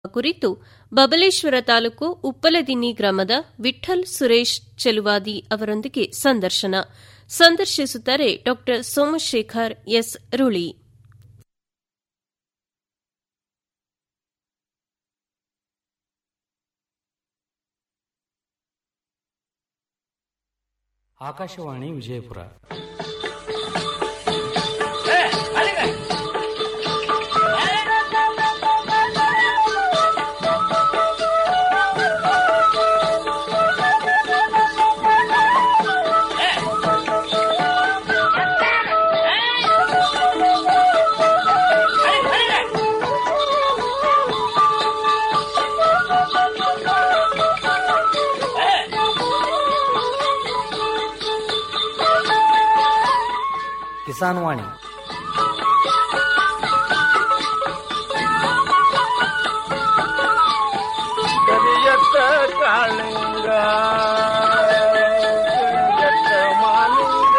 ಕುರಿತು ಬಬಲೇಶ್ವರ ತಾಲೂಕು ಉಪ್ಪಲದಿನ್ನಿ ಗ್ರಾಮದ ವಿಠಲ್ ಸುರೇಶ್ ಚೆಲುವಾದಿ ಅವರೊಂದಿಗೆ ಸಂದರ್ಶನ ಸಂದರ್ಶಿಸುತ್ತಾರೆ ಡಾ ಸೋಮಶೇಖರ್ ಎಸ್ ರುಳಿ ಆಕಾಶವಾಣಿ ವಿಜಯಪುರ ಕಿಸಾನ್ ವಾಣಿ ಕರಿಯತ್ತ ಕಾಳಿಂಗ ಕರಿಯತ್ತ ಮಾಲಿಂಗ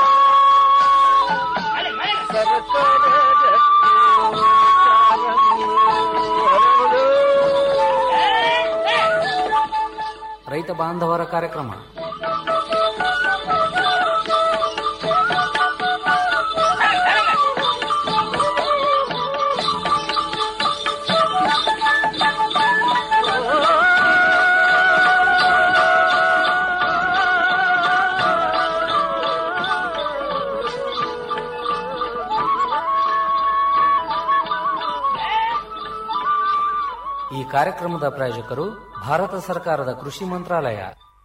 ಸರಸರ ಗಟ್ಟಿ ಕಾಲಂಗಿ ಹರಡು. ರೈತ ಬಾಂಧವರ ಕಾರ್ಯಕ್ರಮ ಈ ಕಾರ್ಯಕ್ರಮದ ಪ್ರಾಯೋಜಕರು ಭಾರತ ಸರ್ಕಾರದ ಕೃಷಿ ಮಂತ್ರಾಲಯ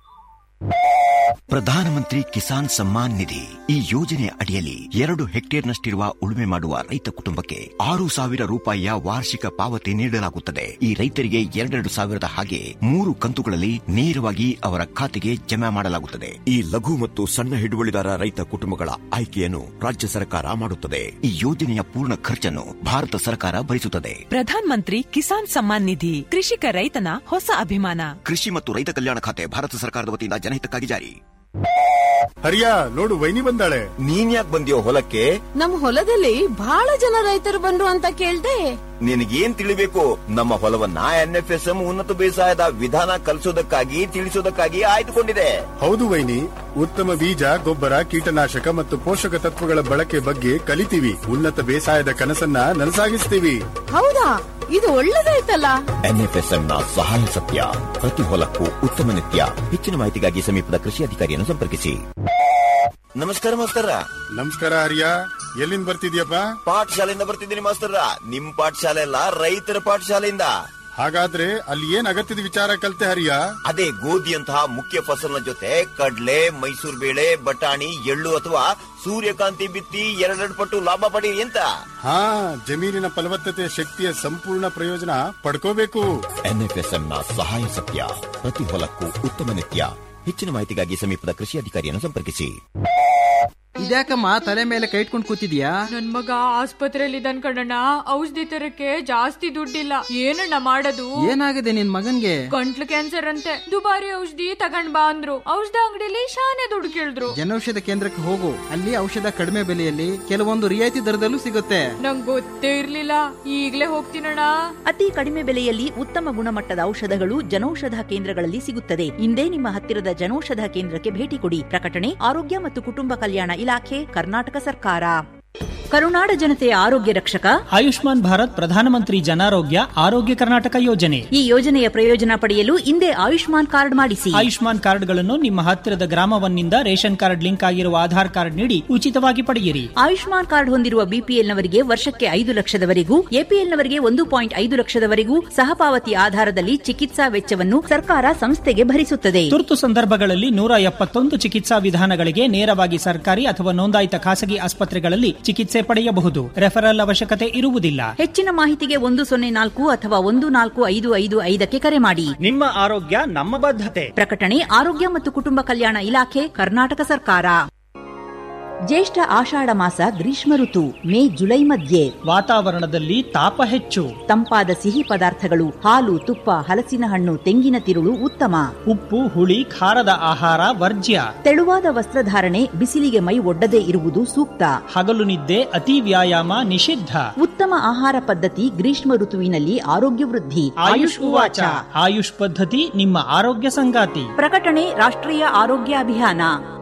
ಪ್ರಧಾನಮಂತ್ರಿ ಕಿಸಾನ್ ಸಮ್ಮಾನ್ ನಿಧಿ ಈ ಯೋಜನೆ ಅಡಿಯಲ್ಲಿ ಎರಡು ಹೆಕ್ಟೇರ್ನಷ್ಟಿರುವ ಉಳುಮೆ ಮಾಡುವ ರೈತ ಕುಟುಂಬಕ್ಕೆ ಆರು ಸಾವಿರ ರೂಪಾಯಿಯ ವಾರ್ಷಿಕ ಪಾವತಿ ನೀಡಲಾಗುತ್ತದೆ ಈ ರೈತರಿಗೆ ಎರಡೆರಡು ಸಾವಿರದ ಹಾಗೆ ಮೂರು ಕಂತುಗಳಲ್ಲಿ ನೇರವಾಗಿ ಅವರ ಖಾತೆಗೆ ಜಮಾ ಮಾಡಲಾಗುತ್ತದೆ ಈ ಲಘು ಮತ್ತು ಸಣ್ಣ ಹಿಡುವಳಿದಾರ ರೈತ ಕುಟುಂಬಗಳ ಆಯ್ಕೆಯನ್ನು ರಾಜ್ಯ ಸರ್ಕಾರ ಮಾಡುತ್ತದೆ ಈ ಯೋಜನೆಯ ಪೂರ್ಣ ಖರ್ಚನ್ನು ಭಾರತ ಸರ್ಕಾರ ಭರಿಸುತ್ತದೆ ಪ್ರಧಾನ್ ಮಂತ್ರಿ ಕಿಸಾನ್ ಸಮ್ಮಾನ್ ನಿಧಿ ಕೃಷಿಕ ರೈತನ ಹೊಸ ಅಭಿಮಾನ ಕೃಷಿ ಮತ್ತು ರೈತ ಕಲ್ಯಾಣ ಖಾತೆ ಭಾರತ ಸರ್ಕಾರದ ವತಿಯಿಂದ ಜನಹಿತಕ್ಕಾಗಿ ಜಾರಿ ಹರಿಯಾ ನೋಡು ವೈನಿ ಬಂದಾಳೆ ನೀನ್ ಯಾಕೆ ಬಂದಿಯೋ ಹೊಲಕ್ಕೆ ನಮ್ ಹೊಲದಲ್ಲಿ ಬಹಳ ಜನ ರೈತರು ಬಂದ್ರು ಅಂತ ಕೇಳ್ದೆ ನಿನಗೇನ್ ತಿಳಿಬೇಕು ನಮ್ಮ ಹೊಲವನ್ನ ಎನ್ಎಫ್ಎಸ್ಎಂ ಉನ್ನತ ಬೇಸಾಯದ ವಿಧಾನ ಕಲಿಸೋದಕ್ಕಾಗಿ ತಿಳಿಸೋದಕ್ಕಾಗಿ ಆಯ್ದುಕೊಂಡಿದೆ ಹೌದು ವೈನಿ ಉತ್ತಮ ಬೀಜ ಗೊಬ್ಬರ ಕೀಟನಾಶಕ ಮತ್ತು ಪೋಷಕ ತತ್ವಗಳ ಬಳಕೆ ಬಗ್ಗೆ ಕಲಿತೀವಿ ಉನ್ನತ ಬೇಸಾಯದ ಕನಸನ್ನ ನನಸಾಗಿಸ್ತೀವಿ ಹೌದಾ ಇದು ಒಳ್ಳೇದಾಯ್ತಲ್ಲ ಎನ್ಎಫ್ಎಸ್ಎಂ ನ ಸಹಾಯ ಸತ್ಯ ಪ್ರತಿ ಹೊಲಕ್ಕೂ ಉತ್ತಮ ನಿತ್ಯ ಹೆಚ್ಚಿನ ಮಾಹಿತಿಗಾಗಿ ಸಮೀಪದ ಕೃಷಿ ಅಧಿಕಾರಿಯನ್ನು ಸಂಪರ್ಕಿಸಿ ನಮಸ್ಕಾರ ಮಾಸ್ತರ ನಮಸ್ಕಾರ ಹರಿಯಾ ಎಲ್ಲಿಂದ ಬರ್ತಿದ್ಯಪ್ಪ ಪಾಠಶಾಲೆಯಿಂದ ಬರ್ತಿದ್ದೀನಿ ಮಾಸ್ತರ ನಿಮ್ ಪಾಠಶಾಲೆ ಅಲ್ಲ ರೈತರ ಪಾಠಶಾಲೆಯಿಂದ ಹಾಗಾದ್ರೆ ಅಲ್ಲಿ ಏನ್ ಅಗತ್ಯದ ವಿಚಾರ ಕಲ್ತೆ ಹರಿಯಾ ಅದೇ ಗೋಧಿಯಂತಹ ಮುಖ್ಯ ಫಸಲಿನ ಜೊತೆ ಕಡ್ಲೆ ಮೈಸೂರು ಬೇಳೆ ಬಟಾಣಿ ಎಳ್ಳು ಅಥವಾ ಸೂರ್ಯಕಾಂತಿ ಬಿತ್ತಿ ಎರಡೆರಡು ಪಟ್ಟು ಲಾಭ ಪಡೀರಿ ಅಂತ ಹಾ ಜಮೀನಿನ ಫಲವತ್ತತೆ ಶಕ್ತಿಯ ಸಂಪೂರ್ಣ ಪ್ರಯೋಜನ ಪಡ್ಕೋಬೇಕು ಎನ್ಎಫ್ಎಸ್ಎಂ ನ ಸಹಾಯ ಸತ್ಯ ಪ್ರತಿ ಹೊಲಕ್ಕೂ ಉತ್ತಮ ನಿತ್ಯ ಹೆಚ್ಚಿನ ಮಾಹಿತಿಗಾಗಿ ಸಮೀಪದ ಕೃಷಿ ಅಧಿಕಾರಿಯನ್ನು ಸಂಪರ್ಕಿಸಿ ಇದ್ಯಾಕಮ್ಮ ತಲೆ ಮೇಲೆ ಕೈ ಇಟ್ಕೊಂಡು ಕೂತಿದ್ಯಾ ನನ್ ಮಗ ಆಸ್ಪತ್ರೆಯಲ್ಲಿ ಇದ್ದಾನ್ ಕಣಣ್ಣ ಔಷಧಿ ತರಕ್ಕೆ ಜಾಸ್ತಿ ದುಡ್ಡಿಲ್ಲ ಏನಣ್ಣ ಮಾಡೋದು ಏನಾಗಿದೆ ನಿನ್ ಮಗನ್ಗೆ ಗಂಟ್ಲು ಕ್ಯಾನ್ಸರ್ ಅಂತೆ ದುಬಾರಿ ಔಷಧಿ ತಗೊಂಡ್ ಬಾ ಅಂದ್ರು ಔಷಧ ಅಂಗಡಿಲಿ ಶಾನೆ ದುಡ್ಡು ಕೇಳಿದ್ರು ಜನೌಷಧ ಕೇಂದ್ರಕ್ಕೆ ಹೋಗು ಅಲ್ಲಿ ಔಷಧ ಕಡಿಮೆ ಬೆಲೆಯಲ್ಲಿ ಕೆಲವೊಂದು ರಿಯಾಯಿತಿ ದರದಲ್ಲೂ ಸಿಗುತ್ತೆ ನಂಗ್ ಗೊತ್ತೇ ಇರ್ಲಿಲ್ಲ ಈಗ್ಲೇ ಹೋಗ್ತೀನಣ್ಣ ಅತಿ ಕಡಿಮೆ ಬೆಲೆಯಲ್ಲಿ ಉತ್ತಮ ಗುಣಮಟ್ಟದ ಔಷಧಗಳು ಜನೌಷಧ ಕೇಂದ್ರಗಳಲ್ಲಿ ಸಿಗುತ್ತದೆ ಇಂದೇ ನಿಮ್ಮ ಹತ್ತಿರದ ಜನೌಷಧ ಕೇಂದ್ರಕ್ಕೆ ಭೇಟಿ ಕೊಡಿ ಪ್ರಕಟಣೆ ಆರೋಗ್ಯ ಮತ್ತು ಕುಟುಂಬ ಕಲ್ಯಾಣ ಇಲಾಖೆ ಕರ್ನಾಟಕ ಸರ್ಕಾರ ಕರುನಾಡ ಜನತೆಯ ಆರೋಗ್ಯ ರಕ್ಷಕ ಆಯುಷ್ಮಾನ್ ಭಾರತ್ ಪ್ರಧಾನಮಂತ್ರಿ ಜನಾರೋಗ್ಯ ಆರೋಗ್ಯ ಕರ್ನಾಟಕ ಯೋಜನೆ ಈ ಯೋಜನೆಯ ಪ್ರಯೋಜನ ಪಡೆಯಲು ಇಂದೇ ಆಯುಷ್ಮಾನ್ ಕಾರ್ಡ್ ಮಾಡಿಸಿ ಆಯುಷ್ಮಾನ್ ಕಾರ್ಡ್ಗಳನ್ನು ನಿಮ್ಮ ಹತ್ತಿರದ ಗ್ರಾಮವನ್ನಿಂದ ರೇಷನ್ ಕಾರ್ಡ್ ಲಿಂಕ್ ಆಗಿರುವ ಆಧಾರ್ ಕಾರ್ಡ್ ನೀಡಿ ಉಚಿತವಾಗಿ ಪಡೆಯಿರಿ ಆಯುಷ್ಮಾನ್ ಕಾರ್ಡ್ ಹೊಂದಿರುವ ಬಿಪಿಎಲ್ನವರಿಗೆ ವರ್ಷಕ್ಕೆ ಐದು ಲಕ್ಷದವರೆಗೂ ಎಪಿಎಲ್ನವರಿಗೆ ಒಂದು ಪಾಯಿಂಟ್ ಐದು ಲಕ್ಷದವರೆಗೂ ಸಹಪಾವತಿ ಆಧಾರದಲ್ಲಿ ಚಿಕಿತ್ಸಾ ವೆಚ್ಚವನ್ನು ಸರ್ಕಾರ ಸಂಸ್ಥೆಗೆ ಭರಿಸುತ್ತದೆ ತುರ್ತು ಸಂದರ್ಭಗಳಲ್ಲಿ ನೂರ ಎಪ್ಪತ್ತೊಂದು ಚಿಕಿತ್ಸಾ ವಿಧಾನಗಳಿಗೆ ನೇರವಾಗಿ ಸರ್ಕಾರಿ ಅಥವಾ ನೋಂದಾಯಿತ ಖಾಸಗಿ ಆಸ್ಪತ್ರೆಗಳಲ್ಲಿ ಚಿಕಿತ್ಸೆ ಪಡೆಯಬಹುದು ರೆಫರಲ್ ಅವಶ್ಯಕತೆ ಇರುವುದಿಲ್ಲ ಹೆಚ್ಚಿನ ಮಾಹಿತಿಗೆ ಒಂದು ಸೊನ್ನೆ ನಾಲ್ಕು ಅಥವಾ ಒಂದು ನಾಲ್ಕು ಐದು ಐದು ಐದಕ್ಕೆ ಕರೆ ಮಾಡಿ ನಿಮ್ಮ ಆರೋಗ್ಯ ನಮ್ಮ ಬದ್ಧತೆ ಪ್ರಕಟಣೆ ಆರೋಗ್ಯ ಮತ್ತು ಕುಟುಂಬ ಕಲ್ಯಾಣ ಇಲಾಖೆ ಕರ್ನಾಟಕ ಸರ್ಕಾರ ಜ್ಯೇಷ್ಠ ಆಷಾಢ ಮಾಸ ಗ್ರೀಷ್ಮ ಋತು ಮೇ ಜುಲೈ ಮಧ್ಯೆ ವಾತಾವರಣದಲ್ಲಿ ತಾಪ ಹೆಚ್ಚು ತಂಪಾದ ಸಿಹಿ ಪದಾರ್ಥಗಳು ಹಾಲು ತುಪ್ಪ ಹಲಸಿನ ಹಣ್ಣು ತೆಂಗಿನ ತಿರುಳು ಉತ್ತಮ ಉಪ್ಪು ಹುಳಿ ಖಾರದ ಆಹಾರ ವರ್ಜ್ಯ ತೆಳುವಾದ ವಸ್ತ್ರಧಾರಣೆ ಬಿಸಿಲಿಗೆ ಮೈ ಒಡ್ಡದೇ ಇರುವುದು ಸೂಕ್ತ ಹಗಲು ನಿದ್ದೆ ಅತಿ ವ್ಯಾಯಾಮ ನಿಷಿದ್ಧ ಉತ್ತಮ ಆಹಾರ ಪದ್ಧತಿ ಗ್ರೀಷ್ಮ ಋತುವಿನಲ್ಲಿ ಆರೋಗ್ಯ ವೃದ್ಧಿ ಆಯುಷ್ ಉವಾಚ ಆಯುಷ್ ಪದ್ಧತಿ ನಿಮ್ಮ ಆರೋಗ್ಯ ಸಂಗಾತಿ ಪ್ರಕಟಣೆ ರಾಷ್ಟ್ರೀಯ ಆರೋಗ್ಯ ಅಭಿಯಾನ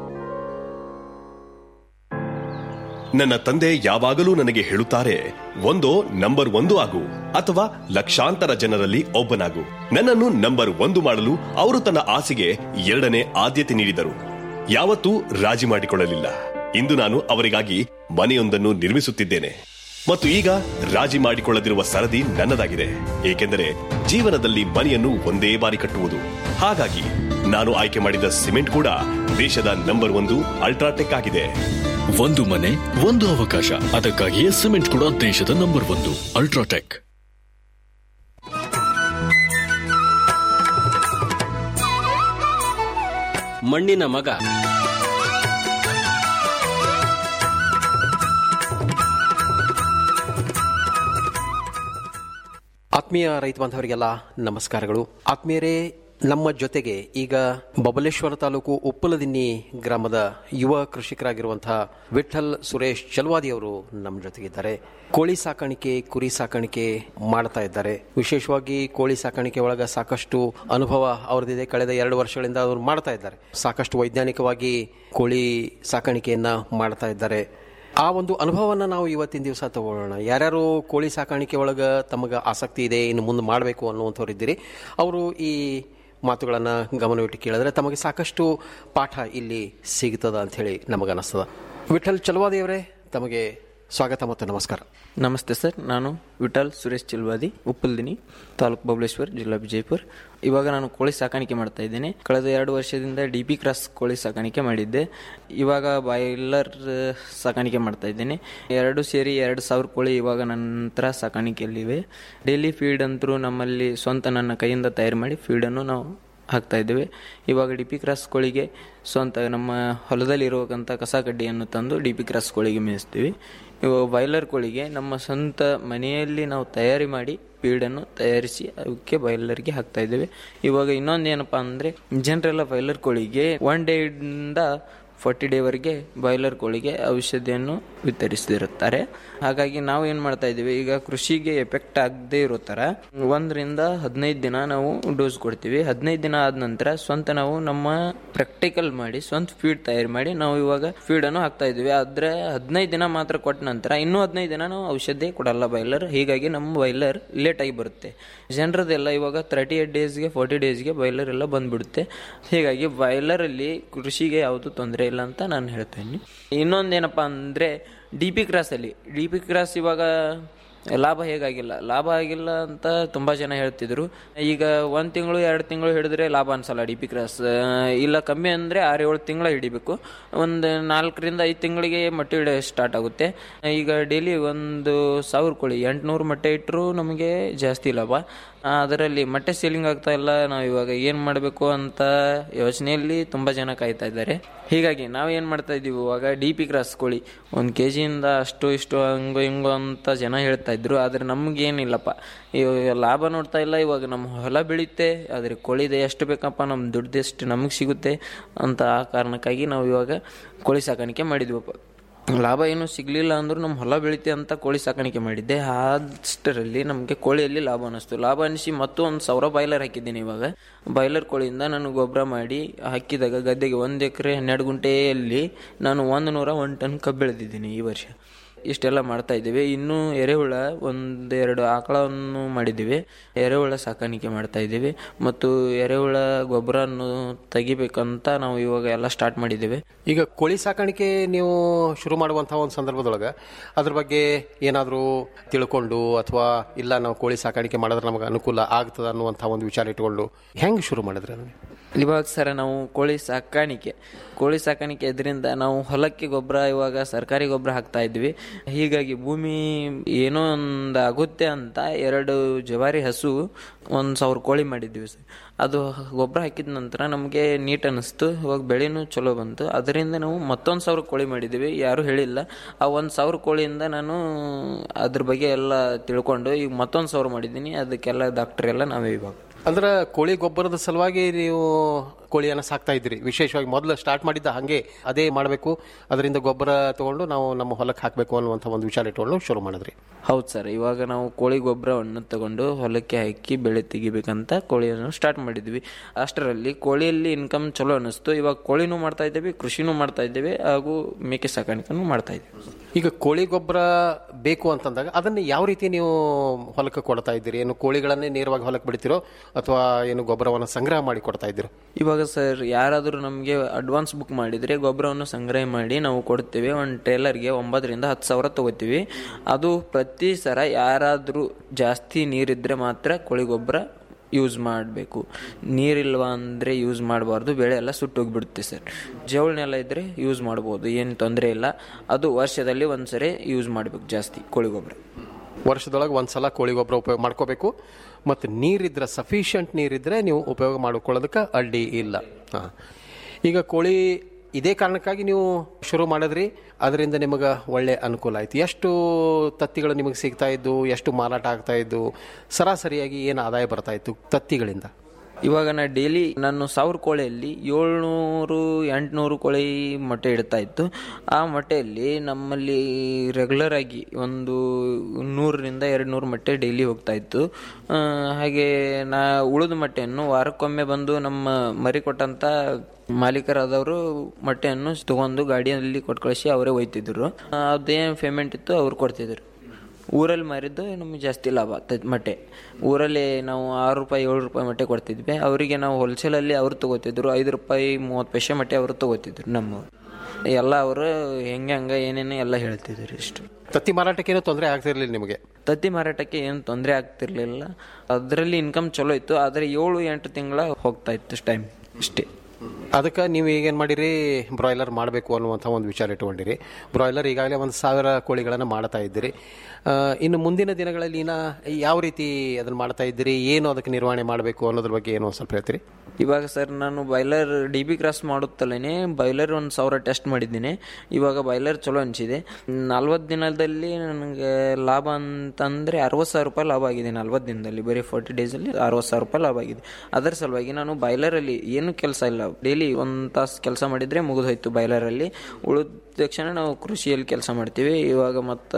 ನನ್ನ ತಂದೆ ಯಾವಾಗಲೂ ನನಗೆ ಹೇಳುತ್ತಾರೆ ಒಂದೋ ನಂಬರ್ ಒಂದು ಆಗು ಅಥವಾ ಲಕ್ಷಾಂತರ ಜನರಲ್ಲಿ ಒಬ್ಬನಾಗು ನನ್ನನ್ನು ನಂಬರ್ ಒಂದು ಮಾಡಲು ಅವರು ತನ್ನ ಆಸೆಗೆ ಎರಡನೇ ಆದ್ಯತೆ ನೀಡಿದರು ಯಾವತ್ತೂ ರಾಜಿ ಮಾಡಿಕೊಳ್ಳಲಿಲ್ಲ ಇಂದು ನಾನು ಅವರಿಗಾಗಿ ಮನೆಯೊಂದನ್ನು ನಿರ್ಮಿಸುತ್ತಿದ್ದೇನೆ ಮತ್ತು ಈಗ ರಾಜಿ ಮಾಡಿಕೊಳ್ಳದಿರುವ ಸರದಿ ನನ್ನದಾಗಿದೆ ಏಕೆಂದರೆ ಜೀವನದಲ್ಲಿ ಮನೆಯನ್ನು ಒಂದೇ ಬಾರಿ ಕಟ್ಟುವುದು ಹಾಗಾಗಿ ನಾನು ಆಯ್ಕೆ ಮಾಡಿದ ಸಿಮೆಂಟ್ ಕೂಡ ದೇಶದ ನಂಬರ್ ಒಂದು ಅಲ್ಟ್ರಾಟೆಕ್ ಆಗಿದೆ ಒಂದು ಮನೆ ಒಂದು ಅವಕಾಶ ಅದಕ್ಕಾಗಿಯೇ ಸಿಮೆಂಟ್ ಕೂಡ ದೇಶದ ನಂಬರ್ ಒಂದು ಅಲ್ಟ್ರಾಟೆಕ್ ಮಣ್ಣಿನ ಮಗ ಆತ್ಮೀಯ ರೈತ ಬಾಂಧವರಿಗೆಲ್ಲ ನಮಸ್ಕಾರಗಳು ಆತ್ಮೀಯರೇ ನಮ್ಮ ಜೊತೆಗೆ ಈಗ ಬಬಲೇಶ್ವರ ತಾಲೂಕು ಉಪ್ಪಲದಿನ್ನಿ ಗ್ರಾಮದ ಯುವ ಕೃಷಿಕರಾಗಿರುವಂತಹ ವಿಠಲ್ ಸುರೇಶ್ ಚಲ್ವಾದಿ ಅವರು ನಮ್ಮ ಜೊತೆಗಿದ್ದಾರೆ ಕೋಳಿ ಸಾಕಾಣಿಕೆ ಕುರಿ ಸಾಕಾಣಿಕೆ ಮಾಡ್ತಾ ಇದ್ದಾರೆ ವಿಶೇಷವಾಗಿ ಕೋಳಿ ಸಾಕಾಣಿಕೆ ಒಳಗ ಸಾಕಷ್ಟು ಅನುಭವ ಅವ್ರದ್ದಿದೆ ಕಳೆದ ಎರಡು ವರ್ಷಗಳಿಂದ ಅವರು ಮಾಡ್ತಾ ಇದ್ದಾರೆ ಸಾಕಷ್ಟು ವೈಜ್ಞಾನಿಕವಾಗಿ ಕೋಳಿ ಸಾಕಾಣಿಕೆಯನ್ನ ಮಾಡ್ತಾ ಇದ್ದಾರೆ ಆ ಒಂದು ಅನುಭವನ ನಾವು ಇವತ್ತಿನ ದಿವಸ ತಗೊಳ್ಳೋಣ ಯಾರ್ಯಾರು ಕೋಳಿ ಸಾಕಾಣಿಕೆ ಒಳಗೆ ತಮಗೆ ಆಸಕ್ತಿ ಇದೆ ಇನ್ನು ಮುಂದೆ ಮಾಡಬೇಕು ಅನ್ನುವಂಥವ್ರು ಇದ್ದೀರಿ ಅವರು ಈ ಮಾತುಗಳನ್ನು ಗಮನವಿಟ್ಟು ಕೇಳಿದ್ರೆ ತಮಗೆ ಸಾಕಷ್ಟು ಪಾಠ ಇಲ್ಲಿ ಸಿಗ್ತದ ಅಂತ ಹೇಳಿ ನಮಗನಿಸ್ತದ ವಿಠಲ್ ಚಲವಾದಿಯವರೇ ತಮಗೆ ಸ್ವಾಗತ ಮತ್ತು ನಮಸ್ಕಾರ ನಮಸ್ತೆ ಸರ್ ನಾನು ವಿಠಲ್ ಸುರೇಶ್ ಚಿಲ್ವಾದಿ ಉಪ್ಪಲ್ದಿನಿ ತಾಲೂಕು ಬಬಲೇಶ್ವರ್ ಜಿಲ್ಲಾ ವಿಜಯಪುರ ಇವಾಗ ನಾನು ಕೋಳಿ ಸಾಕಾಣಿಕೆ ಮಾಡ್ತಾ ಇದ್ದೇನೆ ಕಳೆದ ಎರಡು ವರ್ಷದಿಂದ ಡಿ ಪಿ ಕ್ರಾಸ್ ಕೋಳಿ ಸಾಕಾಣಿಕೆ ಮಾಡಿದ್ದೆ ಇವಾಗ ಬಾಯ್ಲರ್ ಸಾಕಾಣಿಕೆ ಮಾಡ್ತಾ ಇದ್ದೇನೆ ಎರಡು ಸೇರಿ ಎರಡು ಸಾವಿರ ಕೋಳಿ ಇವಾಗ ನಂತರ ಸಾಕಾಣಿಕೆಯಲ್ಲಿವೆ ಡೈಲಿ ಫೀಡ್ ಅಂತರೂ ನಮ್ಮಲ್ಲಿ ಸ್ವಂತ ನನ್ನ ಕೈಯಿಂದ ತಯಾರು ಮಾಡಿ ಫೀಡನ್ನು ನಾವು ಹಾಕ್ತಾ ಇದ್ದೇವೆ ಇವಾಗ ಡಿ ಪಿ ಕ್ರಾಸ್ ಕೋಳಿಗೆ ಸ್ವಂತ ನಮ್ಮ ಹೊಲದಲ್ಲಿ ಇರುವಂಥ ಕಸ ಕಡ್ಡಿಯನ್ನು ತಂದು ಡಿ ಪಿ ಕ್ರಾಸ್ ಕೋಳಿಗೆ ಮೇಯಿಸ್ತೀವಿ ಇವಾಗ ಬಾಯ್ಲರ್ ಕೋಳಿಗೆ ನಮ್ಮ ಸ್ವಂತ ಮನೆಯಲ್ಲಿ ನಾವು ತಯಾರಿ ಮಾಡಿ ಫೀಡನ್ನು ತಯಾರಿಸಿ ಅವಕ್ಕೆ ಬಾಯ್ಲರ್ಗೆ ಹಾಕ್ತಾ ಇದ್ದೇವೆ ಇವಾಗ ಇನ್ನೊಂದು ಏನಪ್ಪಾ ಅಂದರೆ ಜನರೆಲ್ಲ ಬಾಯ್ಲರ್ ಕೋಳಿಗೆ ಒನ್ ಡೇಯಿಂದ ಫಾರ್ಟಿ ಡೇವರೆಗೆ ಬಾಯ್ಲರ್ ಕೋಳಿಗೆ ಔಷಧಿಯನ್ನು ವಿತರಿಸಿರುತ್ತಾರೆ ಹಾಗಾಗಿ ನಾವು ಏನು ಮಾಡ್ತಾ ಇದ್ದೀವಿ ಈಗ ಕೃಷಿಗೆ ಎಫೆಕ್ಟ್ ಆಗದೆ ಇರೋ ಥರ ಒಂದರಿಂದ ಹದಿನೈದು ದಿನ ನಾವು ಡೋಸ್ ಕೊಡ್ತೀವಿ ಹದಿನೈದು ದಿನ ಆದ ನಂತರ ಸ್ವಂತ ನಾವು ನಮ್ಮ ಪ್ರಾಕ್ಟಿಕಲ್ ಮಾಡಿ ಸ್ವಂತ ಫೀಡ್ ತಯಾರು ಮಾಡಿ ನಾವು ಇವಾಗ ಫೀಡನ್ನು ಹಾಕ್ತಾ ಇದ್ದೀವಿ ಆದರೆ ಹದಿನೈದು ದಿನ ಮಾತ್ರ ಕೊಟ್ಟ ನಂತರ ಇನ್ನೂ ಹದಿನೈದು ದಿನ ನಾವು ಔಷಧಿ ಕೊಡಲ್ಲ ಬಾಯ್ಲರ್ ಹೀಗಾಗಿ ನಮ್ಮ ಬಾಯ್ಲರ್ ಲೇಟಾಗಿ ಬರುತ್ತೆ ಜನರದೆಲ್ಲ ಇವಾಗ ತರ್ಟಿ ಏಟ್ ಡೇಸ್ಗೆ ಫೋರ್ಟಿ ಡೇಸ್ಗೆ ಬಾಯ್ಲರ್ ಎಲ್ಲ ಬಂದ್ಬಿಡುತ್ತೆ ಹೀಗಾಗಿ ಬಾಯ್ಲರಲ್ಲಿ ಕೃಷಿಗೆ ಯಾವುದು ತೊಂದರೆ ಇಲ್ಲ ಅಂತ ನಾನು ಹೇಳ್ತೇನೆ ಇನ್ನೊಂದೇನಪ್ಪ ಅಂದರೆ ಡಿ ಪಿ ಕ್ರಾಸಲ್ಲಿ ಡಿ ಪಿ ಕ್ರಾಸ್ ಇವಾಗ ಲಾಭ ಹೇಗಾಗಿಲ್ಲ ಲಾಭ ಆಗಿಲ್ಲ ಅಂತ ತುಂಬ ಜನ ಹೇಳ್ತಿದ್ರು ಈಗ ಒಂದು ತಿಂಗಳು ಎರಡು ತಿಂಗಳು ಹಿಡಿದ್ರೆ ಲಾಭ ಅನ್ಸಲ್ಲ ಡಿ ಪಿ ಕ್ರಾಸ್ ಇಲ್ಲ ಕಮ್ಮಿ ಅಂದರೆ ಆರು ಏಳು ತಿಂಗಳ ಹಿಡಿಬೇಕು ಒಂದು ನಾಲ್ಕರಿಂದ ಐದು ತಿಂಗಳಿಗೆ ಮೊಟ್ಟೆ ಹಿಡಿಯೋ ಸ್ಟಾರ್ಟ್ ಆಗುತ್ತೆ ಈಗ ಡೈಲಿ ಒಂದು ಸಾವಿರ ಕೋಳಿ ಎಂಟುನೂರು ಮೊಟ್ಟೆ ಇಟ್ಟರು ನಮಗೆ ಜಾಸ್ತಿ ಲಾಭ ಅದರಲ್ಲಿ ಮೊಟ್ಟೆ ಸೇಲಿಂಗ್ ಆಗ್ತಾ ಇಲ್ಲ ನಾವು ಇವಾಗ ಏನು ಮಾಡಬೇಕು ಅಂತ ಯೋಚನೆಯಲ್ಲಿ ತುಂಬ ಜನ ಕಾಯ್ತಾ ಇದ್ದಾರೆ ಹೀಗಾಗಿ ನಾವು ಏನು ಮಾಡ್ತಾ ಇದ್ದೀವಿ ಇವಾಗ ಡಿ ಪಿ ಕ್ರಾಸ್ ಕೋಳಿ ಒಂದು ಕೆ ಜಿಯಿಂದ ಅಷ್ಟು ಇಷ್ಟು ಹಂಗೋ ಹಿಂಗೋ ಅಂತ ಜನ ಹೇಳ್ತಾ ಇದ್ರು ಆದರೆ ನಮಗೇನಿಲ್ಲಪ್ಪ ಇವಾಗ ಲಾಭ ನೋಡ್ತಾ ಇಲ್ಲ ಇವಾಗ ನಮ್ಮ ಹೊಲ ಬೆಳೆಯುತ್ತೆ ಆದರೆ ಕೋಳಿದೆ ಎಷ್ಟು ಬೇಕಪ್ಪ ನಮ್ಮ ದುಡ್ಡು ಎಷ್ಟು ನಮಗೆ ಸಿಗುತ್ತೆ ಅಂತ ಆ ಕಾರಣಕ್ಕಾಗಿ ನಾವು ಇವಾಗ ಕೋಳಿ ಸಾಕಾಣಿಕೆ ಮಾಡಿದ್ವಪ್ಪ ಲಾಭ ಏನು ಸಿಗಲಿಲ್ಲ ಅಂದ್ರೂ ನಮ್ಮ ಹೊಲ ಬೆಳಿತೆ ಅಂತ ಕೋಳಿ ಸಾಕಾಣಿಕೆ ಮಾಡಿದ್ದೆ ಅಷ್ಟರಲ್ಲಿ ನಮಗೆ ಕೋಳಿಯಲ್ಲಿ ಲಾಭ ಅನ್ನಿಸ್ತು ಲಾಭ ಅನಿಸಿ ಮತ್ತು ಒಂದು ಸಾವಿರ ಬಾಯ್ಲರ್ ಹಾಕಿದ್ದೀನಿ ಇವಾಗ ಬಾಯ್ಲರ್ ಕೋಳಿಯಿಂದ ನಾನು ಗೊಬ್ಬರ ಮಾಡಿ ಹಾಕಿದಾಗ ಗದ್ದೆಗೆ ಒಂದು ಎಕರೆ ಹನ್ನೆರಡು ಗುಂಟೆಯಲ್ಲಿ ನಾನು ಒಂದು ನೂರ ಒಂದು ಟನ್ ಕಬ್ಬು ಬೆಳೆದಿದ್ದೀನಿ ಈ ವರ್ಷ ಇಷ್ಟೆಲ್ಲ ಮಾಡ್ತಾ ಇದ್ದೀವಿ ಇನ್ನೂ ಎರೆಹುಳ ಒಂದೆರಡು ಆಕಳವನ್ನು ಮಾಡಿದ್ದೀವಿ ಎರೆಹುಳ ಸಾಕಾಣಿಕೆ ಮಾಡ್ತಾ ಇದ್ದೀವಿ ಮತ್ತು ಎರೆಹುಳ ಗೊಬ್ಬರನ್ನು ತೆಗಿಬೇಕಂತ ನಾವು ಇವಾಗ ಎಲ್ಲ ಸ್ಟಾರ್ಟ್ ಮಾಡಿದ್ದೇವೆ ಈಗ ಕೋಳಿ ಸಾಕಾಣಿಕೆ ನೀವು ಶುರು ಮಾಡುವಂತಹ ಒಂದು ಸಂದರ್ಭದೊಳಗೆ ಅದ್ರ ಬಗ್ಗೆ ಏನಾದರೂ ತಿಳ್ಕೊಂಡು ಅಥವಾ ಇಲ್ಲ ನಾವು ಕೋಳಿ ಸಾಕಾಣಿಕೆ ಮಾಡಿದ್ರೆ ನಮಗೆ ಅನುಕೂಲ ಆಗ್ತದ ಅನ್ನುವಂಥ ಒಂದು ವಿಚಾರ ಇಟ್ಕೊಂಡು ಹೆಂಗೆ ಶುರು ಮಾಡಿದ್ರಿ ಅದನ್ನ ಇವಾಗ ಸರ್ ನಾವು ಕೋಳಿ ಸಾಕಾಣಿಕೆ ಕೋಳಿ ಸಾಕಾಣಿಕೆ ಇದರಿಂದ ನಾವು ಹೊಲಕ್ಕೆ ಗೊಬ್ಬರ ಇವಾಗ ಸರ್ಕಾರಿ ಗೊಬ್ಬರ ಹಾಕ್ತಾ ಇದ್ವಿ ಹೀಗಾಗಿ ಭೂಮಿ ಏನೋ ಒಂದು ಆಗುತ್ತೆ ಅಂತ ಎರಡು ಜವಾರಿ ಹಸು ಒಂದು ಸಾವಿರ ಕೋಳಿ ಮಾಡಿದ್ವಿ ಸರ್ ಅದು ಗೊಬ್ಬರ ಹಾಕಿದ ನಂತರ ನಮಗೆ ನೀಟ್ ಅನ್ನಿಸ್ತು ಇವಾಗ ಬೆಳೆನೂ ಚಲೋ ಬಂತು ಅದರಿಂದ ನಾವು ಮತ್ತೊಂದು ಸಾವಿರ ಕೋಳಿ ಮಾಡಿದ್ವಿ ಯಾರೂ ಹೇಳಿಲ್ಲ ಆ ಒಂದು ಸಾವಿರ ಕೋಳಿಯಿಂದ ನಾನು ಅದ್ರ ಬಗ್ಗೆ ಎಲ್ಲ ತಿಳ್ಕೊಂಡು ಈಗ ಮತ್ತೊಂದು ಸಾವಿರ ಮಾಡಿದ್ದೀನಿ ಅದಕ್ಕೆಲ್ಲ ಡಾಕ್ಟರ್ ಎಲ್ಲ ನಾವೇ ಇವಾಗ ಅಂದ್ರೆ ಕೋಳಿ ಗೊಬ್ಬರದ ಸಲುವಾಗಿ ನೀವು ಕೋಳಿಯನ್ನ ಸಾಕ್ತಾ ಇದ್ರಿ ವಿಶೇಷವಾಗಿ ಮೊದಲು ಸ್ಟಾರ್ಟ್ ಮಾಡಿದ್ದ ಹಾಗೆ ಅದೇ ಮಾಡಬೇಕು ಅದರಿಂದ ಗೊಬ್ಬರ ತಗೊಂಡು ನಾವು ನಮ್ಮ ಹೊಲಕ್ಕೆ ಹಾಕಬೇಕು ಅನ್ನುವಂಥ ಒಂದು ವಿಚಾರ ಇಟ್ಕೊಂಡು ಶುರು ಮಾಡಿದ್ರಿ ಹೌದು ಸರ್ ಇವಾಗ ನಾವು ಕೋಳಿ ಗೊಬ್ಬರವನ್ನು ತಗೊಂಡು ಹೊಲಕ್ಕೆ ಹಾಕಿ ಬೆಳೆ ತೆಗಿಬೇಕಂತ ಕೋಳಿಯನ್ನು ಸ್ಟಾರ್ಟ್ ಮಾಡಿದ್ವಿ ಅಷ್ಟರಲ್ಲಿ ಕೋಳಿಯಲ್ಲಿ ಇನ್ಕಮ್ ಚಲೋ ಅನ್ನಿಸ್ತು ಇವಾಗ ಕೋಳಿನೂ ಮಾಡ್ತಾ ಇದ್ದೇವೆ ಕೃಷಿನೂ ಮಾಡ್ತಾ ಇದ್ದೇವೆ ಹಾಗೂ ಮೇಕೆ ಸಾಕಾಣಿಕೆನೂ ಮಾಡ್ತಾ ಇದ್ದೇವೆ ಈಗ ಕೋಳಿ ಗೊಬ್ಬರ ಬೇಕು ಅಂತಂದಾಗ ಅದನ್ನು ಯಾವ ರೀತಿ ನೀವು ಹೊಲಕ್ಕೆ ಕೊಡ್ತಾ ಇದ್ದೀರಿ ಏನು ಕೋಳಿಗಳನ್ನೇ ನೇರವಾಗಿ ಹೊಲಕ್ಕೆ ಬಿಡ್ತಿರೋ ಅಥವಾ ಏನು ಗೊಬ್ಬರವನ್ನು ಸಂಗ್ರಹ ಮಾಡಿ ಕೊಡ್ತಾ ಇದ್ದೀರೋ ಇವಾಗ ಸರ್ ಯಾರಾದರೂ ನಮಗೆ ಅಡ್ವಾನ್ಸ್ ಬುಕ್ ಮಾಡಿದರೆ ಗೊಬ್ಬರವನ್ನು ಸಂಗ್ರಹ ಮಾಡಿ ನಾವು ಕೊಡ್ತೇವೆ ಒಂದು ಟ್ರೇಲರ್ಗೆ ಒಂಬತ್ತರಿಂದ ಹತ್ತು ಸಾವಿರ ತಗೋತೀವಿ ಅದು ಪ್ರತಿ ಸರ ಯಾರಾದರೂ ಜಾಸ್ತಿ ನೀರಿದ್ರೆ ಮಾತ್ರ ಕೋಳಿ ಗೊಬ್ಬರ ಯೂಸ್ ಮಾಡಬೇಕು ನೀರಿಲ್ವಾ ಅಂದರೆ ಯೂಸ್ ಮಾಡಬಾರ್ದು ಬೆಳೆ ಎಲ್ಲ ಸುಟ್ಟೋಗ್ಬಿಡುತ್ತೆ ಸರ್ ಜವಳನೆಲ್ಲ ಇದ್ದರೆ ಯೂಸ್ ಮಾಡ್ಬೋದು ಏನು ತೊಂದರೆ ಇಲ್ಲ ಅದು ವರ್ಷದಲ್ಲಿ ಒಂದು ಸರಿ ಯೂಸ್ ಮಾಡಬೇಕು ಜಾಸ್ತಿ ಕೋಳಿ ಗೊಬ್ಬರ ವರ್ಷದೊಳಗೆ ಒಂದ್ಸಲ ಕೋಳಿ ಗೊಬ್ಬರ ಉಪಯೋಗ ಮಾಡ್ಕೋಬೇಕು ಮತ್ತು ನೀರಿದ್ರೆ ಸಫಿಷಿಯಂಟ್ ನೀರಿದ್ರೆ ನೀವು ಉಪಯೋಗ ಮಾಡ್ಕೊಳ್ಳೋದಕ್ಕೆ ಅಡ್ಡಿ ಇಲ್ಲ ಹಾಂ ಈಗ ಕೋಳಿ ಇದೇ ಕಾರಣಕ್ಕಾಗಿ ನೀವು ಶುರು ಮಾಡಿದ್ರಿ ಅದರಿಂದ ನಿಮಗೆ ಒಳ್ಳೆ ಅನುಕೂಲ ಆಯ್ತು ಎಷ್ಟು ತತ್ತಿಗಳು ನಿಮಗೆ ಸಿಗ್ತಾ ಇದ್ದು ಎಷ್ಟು ಮಾರಾಟ ಆಗ್ತಾ ಇದ್ದು ಸರಾಸರಿಯಾಗಿ ಏನು ಆದಾಯ ಬರ್ತಾ ಇತ್ತು ತತ್ತಿಗಳಿಂದ ಇವಾಗ ನಾ ಡೈಲಿ ನಾನು ಸಾವಿರ ಕೋಳಿಯಲ್ಲಿ ಏಳ್ನೂರು ಎಂಟುನೂರು ಕೋಳಿ ಮೊಟ್ಟೆ ಇಡ್ತಾ ಇತ್ತು ಆ ಮೊಟ್ಟೆಯಲ್ಲಿ ನಮ್ಮಲ್ಲಿ ರೆಗ್ಯುಲರ್ ಆಗಿ ಒಂದು ನೂರರಿಂದ ಎರಡು ನೂರು ಮೊಟ್ಟೆ ಡೈಲಿ ಹೋಗ್ತಾ ಇತ್ತು ಆ, ಹಾಗೆ ನಾ ಉಳಿದ ಮೊಟ್ಟೆಯನ್ನು ವಾರಕ್ಕೊಮ್ಮೆ ಬಂದು ನಮ್ಮ ಮರಿ ಕೊಟ್ಟಂತ ಮಾಲೀಕರಾದವರು ಮೊಟ್ಟೆಯನ್ನು ತಗೊಂಡು ಗಾಡಿಯಲ್ಲಿ ಕೊಟ್ಟು ಕಳಿಸಿ ಅವರೇ ಒಯ್ತಿದ್ರು ಆ, ಅದೇನು ಪೇಮೆಂಟ್ ಇತ್ತು ಅವ್ರು ಕೊಡ್ತಿದ್ರು ಊರಲ್ಲಿ ಮಾರಿದ್ದು ನಮಗೆ ಜಾಸ್ತಿ ಲಾಭ ತ- ಮೊಟ್ಟೆ ಊರಲ್ಲಿ ನಾವು ಆರು ರೂಪಾಯಿ ಏಳು ರೂಪಾಯಿ ಮೊಟ್ಟೆ ಕೊಡ್ತಿದ್ವಿ ಅವರಿಗೆ ನಾವು ಹೋಲ್ಸೇಲಲ್ಲಿ ಅವ್ರು ತಗೋತಿದ್ರು ಐದು ರೂಪಾಯಿ ಮೂವತ್ತು ಪೈಸೆ ಮೊಟ್ಟೆ ಅವರು ತಗೋತಿದ್ರು ನಮ್ಮ ಎಲ್ಲ ಅವರು ಹೆಂಗೆ ಹಂಗೆ ಏನೇನು ಎಲ್ಲ ಹೇಳ್ತಿದ್ರು ಇಷ್ಟು ತತ್ತಿ ಮಾರಾಟಕ್ಕೇನು ತೊಂದರೆ ಆಗ್ತಿರ್ಲಿಲ್ಲ ನಿಮಗೆ ತತ್ತಿ ಮಾರಾಟಕ್ಕೆ ಏನು ತೊಂದರೆ ಆಗ್ತಿರ್ಲಿಲ್ಲ ಅದರಲ್ಲಿ ಇನ್ಕಮ್ ಚಲೋ ಇತ್ತು ಆದರೆ ಏಳು ಎಂಟು ತಿಂಗಳ ಹೋಗ್ತಾ ಇತ್ತು ಟೈಮ್ ಇಷ್ಟೇ ಅದಕ್ಕೆ ನೀವು ಈಗೇನು ಮಾಡಿರಿ ಬ್ರಾಯ್ಲರ್ ಮಾಡಬೇಕು ಅನ್ನುವಂಥ ಒಂದು ವಿಚಾರ ಇಟ್ಕೊಂಡಿರಿ ಬ್ರಾಯ್ಲರ್ ಈಗಾಗಲೇ ಒಂದು ಸಾವಿರ ಕೋಳಿಗಳನ್ನು ಮಾಡ್ತಾ ಇದ್ದೀರಿ ಆ, ಇನ್ನು ಮುಂದಿನ ದಿನಗಳಲ್ಲಿ ಇನ್ನ ಯಾವ ರೀತಿ ಅದನ್ನು ಮಾಡ್ತಾ ಇದ್ದೀರಿ ಏನು ಅದಕ್ಕೆ ನಿರ್ವಹಣೆ ಮಾಡಬೇಕು ಅನ್ನೋದ್ರ ಬಗ್ಗೆ ಏನು ಒಂದು ಸ್ವಲ್ಪ ಹೇಳ್ತೀರಿ ಇವಾಗ ಸರ್ ನಾನು ಬಾಯ್ಲರ್ ಡಿ ಬಿ ಕ್ರಾಸ್ ಮಾಡುತ್ತಲೇ ಬಾಯ್ಲರ್ ಒಂದು ಸಾವಿರ ಟೆಸ್ಟ್ ಮಾಡಿದ್ದೀನಿ ಇವಾಗ ಬಾಯ್ಲರ್ ಚಲೋ ಅನಿಸಿದೆ ನಲ್ವತ್ತು ದಿನದಲ್ಲಿ ನನಗೆ ಲಾಭ ಅಂತಂದರೆ ಅರವತ್ತು ಸಾವಿರ ರೂಪಾಯಿ ಲಾಭ ಆಗಿದೆ ನಲ್ವತ್ತು ದಿನದಲ್ಲಿ ಬರೀ ಫೋರ್ಟಿ ಡೇಸಲ್ಲಿ ಅರವತ್ತು ಸಾವಿರ ರೂಪಾಯಿ ಲಾಭ ಆಗಿದೆ ಅದರ ಸಲುವಾಗಿ ನಾನು ಬಾಯ್ಲರಲ್ಲಿ ಏನು ಕೆಲಸ ಇಲ್ಲ ಡೈಲಿ ಒಂದು ತಾಸು ಕೆಲಸ ಮಾಡಿದರೆ ಮುಗಿದೋಯ್ತು ಬಾಯ್ಲರಲ್ಲಿ ಉಳಿದ ತಕ್ಷಣ ನಾವು ಕೃಷಿಯಲ್ಲಿ ಕೆಲಸ ಮಾಡ್ತೀವಿ ಇವಾಗ ಮತ್ತು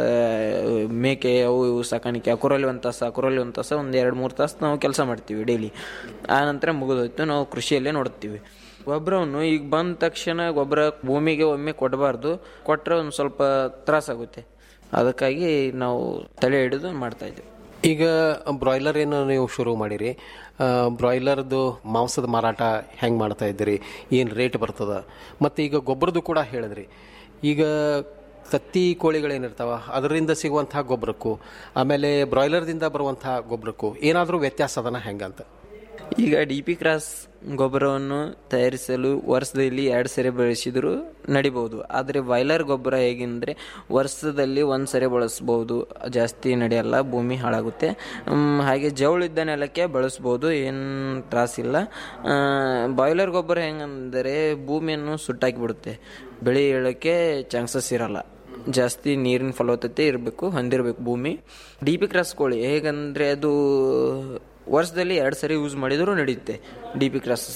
ಮೇಕೆ ಅವು ಇವು ಸಾಕಾಣಿಕೆ ಅಕುರಲ್ಲಿ ಒಂದು ತಾಸು ಅಕುರಲ್ಲಿ ಒಂದು ತಾಸು ಒಂದು ಎರಡು ಮೂರು ತಾಸು ನಾವು ಕೆಲಸ ಮಾಡ್ತೀವಿ ಡೈಲಿ ಆ ನಂತರ ಮುಗಿದೋಯ್ತು ನಾವು ಕೃಷಿಯಲ್ಲೇ ನೋಡ್ತೀವಿ ಗೊಬ್ಬರವನ್ನು ಈಗ ಬಂದ ತಕ್ಷಣ ಗೊಬ್ಬರ ಭೂಮಿಗೆ ಒಮ್ಮೆ ಕೊಡಬಾರ್ದು ಕೊಟ್ಟರೆ ಒಂದು ಸ್ವಲ್ಪ ತ್ರಾಸಾಗುತ್ತೆ ಅದಕ್ಕಾಗಿ ನಾವು ತಲೆ ಹಿಡಿದು ಮಾಡ್ತಾ ಇದ್ದೀವಿ ಈಗ ಬ್ರಾಯ್ಲರ್ ಏನು ನೀವು ಶುರು ಮಾಡಿರಿ ಆ, ಬ್ರಾಯ್ಲರ್ದು ಮಾಂಸದ ಮಾರಾಟ ಹೆಂಗೆ ಮಾಡ್ತಾ ಇದ್ದೀರಿ ಏನು ರೇಟ್ ಬರ್ತದ ಮತ್ತು ಈಗ ಗೊಬ್ಬರದ್ದು ಕೂಡ ಹೇಳಿದ್ರಿ ಈಗ ತತ್ತಿ ಕೋಳಿಗಳೇನಿರ್ತಾವ ಅದರಿಂದ ಸಿಗುವಂತಹ ಗೊಬ್ಬರಕ್ಕೂ ಆಮೇಲೆ ಬ್ರಾಯ್ಲರ್ದಿಂದ ಬರುವಂತಹ ಗೊಬ್ಬರಕ್ಕೂ ಏನಾದರೂ ವ್ಯತ್ಯಾಸ ಅದನ್ನ ಹೆಂಗಂತ ಈಗ ಡಿ ಪಿ ಕ್ರಾಸ್ ಗೊಬ್ಬರವನ್ನು ತಯಾರಿಸಲು ವರ್ಷದಲ್ಲಿ ಎರಡು ಸರಿ ಬಳಸಿದರೂ ನಡಿಬಹುದು ಆದರೆ ಬಾಯ್ಲರ್ ಗೊಬ್ಬರ ಹೇಗೆಂದರೆ ವರ್ಷದಲ್ಲಿ ಒಂದು ಸರಿ ಬಳಸ್ಬೋದು ಜಾಸ್ತಿ ನಡೆಯಲ್ಲ ಭೂಮಿ ಹಾಳಾಗುತ್ತೆ ಮ್, ಹಾಗೆ ಜವಳಿದ್ದ ನೆಲಕ್ಕೆ ಬಳಸ್ಬೋದು ಏನು ತ್ರಾಸಿಲ್ಲ ಬಾಯ್ಲರ್ ಗೊಬ್ಬರ ಹೆಂಗಂದರೆ ಭೂಮಿಯನ್ನು ಸುಟ್ಟಾಕಿ ಬಿಡುತ್ತೆ ಬೆಳೆ ಏಳೋಕ್ಕೆ ಚಾನ್ಸಸ್ ಇರಲ್ಲ ಜಾಸ್ತಿ ನೀರಿನ ಫಲವತ್ತತೆ ಇರಬೇಕು ಹೊಂದಿರಬೇಕು ಭೂಮಿ ಡಿ ಪಿ ಕ್ರಾಸ್ ಕೋಳಿ ಹೇಗಂದರೆ ಅದು ವರ್ಷದಲ್ಲಿ ಎರಡು ಸರಿ ಯೂಸ್ ಮಾಡಿದರೂ ನಡೆಯುತ್ತೆ ಡಿ ಪಿ ಕ್ರಾಸ್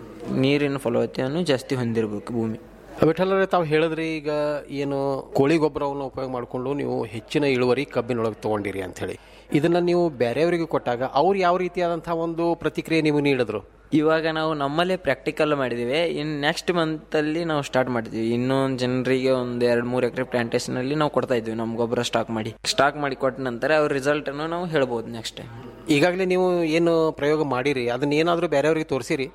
ನೀರಿನ ಫಲವತ್ತತೆಯನ್ನು ಜಾಸ್ತಿ ಹೊಂದಿರಬೇಕು ಭೂಮಿ ವಿಠಲರೇ ತಾವು ಹೇಳಿದ್ರಿ ಈಗ ಏನು ಕೋಳಿ ಗೊಬ್ಬರವನ್ನು ಉಪಯೋಗ ಮಾಡಿಕೊಂಡು ನೀವು ಹೆಚ್ಚಿನ ಇಳುವರಿ ಕಬ್ಬಿನೊಳಗೆ ತಗೊಂಡಿರಿ ಅಂತ ಹೇಳಿ ಇದನ್ನ ನೀವು ಬೇರೆಯವರಿಗೆ ಕೊಟ್ಟಾಗ ಅವ್ರು ಯಾವ ರೀತಿಯಾದಂತಹ ಒಂದು ಪ್ರತಿಕ್ರಿಯೆ ನೀವು ನೀಡಿದ್ರು ಇವಾಗ ನಾವು ನಮ್ಮಲ್ಲೇ ಪ್ರಾಕ್ಟಿಕಲ್ ಮಾಡಿದ್ದೀವಿ ಇನ್ನು ನೆಕ್ಸ್ಟ್ ಮಂತಲ್ಲಿ ನಾವು ಸ್ಟಾರ್ಟ್ ಮಾಡಿದ್ವಿ ಇನ್ನೊಂದು ಜನರಿಗೆ ಒಂದು ಎರಡು ಮೂರು ಎಕರೆ ಪ್ಲಾಂಟೇಶನಲ್ಲಿ ನಾವು ಕೊಡ್ತಾ ಇದ್ವಿ ನಮ್ಮ ಗೊಬ್ಬರ ಸ್ಟಾಕ್ ಮಾಡಿ ಸ್ಟಾಕ್ ಮಾಡಿ ಕೊಟ್ಟ ನಂತರ ಅವ್ರ ರಿಸಲ್ಟನ್ನು ನಾವು ಹೇಳ್ಬೋದು ನೆಕ್ಸ್ಟ್ ಟೈಮ್ ಈಗಾಗಲೇ ನೀವು ಏನು ಪ್ರಯೋಗ ಮಾಡಿರಿ ಅದನ್ನ ಏನಾದರೂ ಬೇರೆಯವರಿಗೆ ತೋರಿಸಿರಿ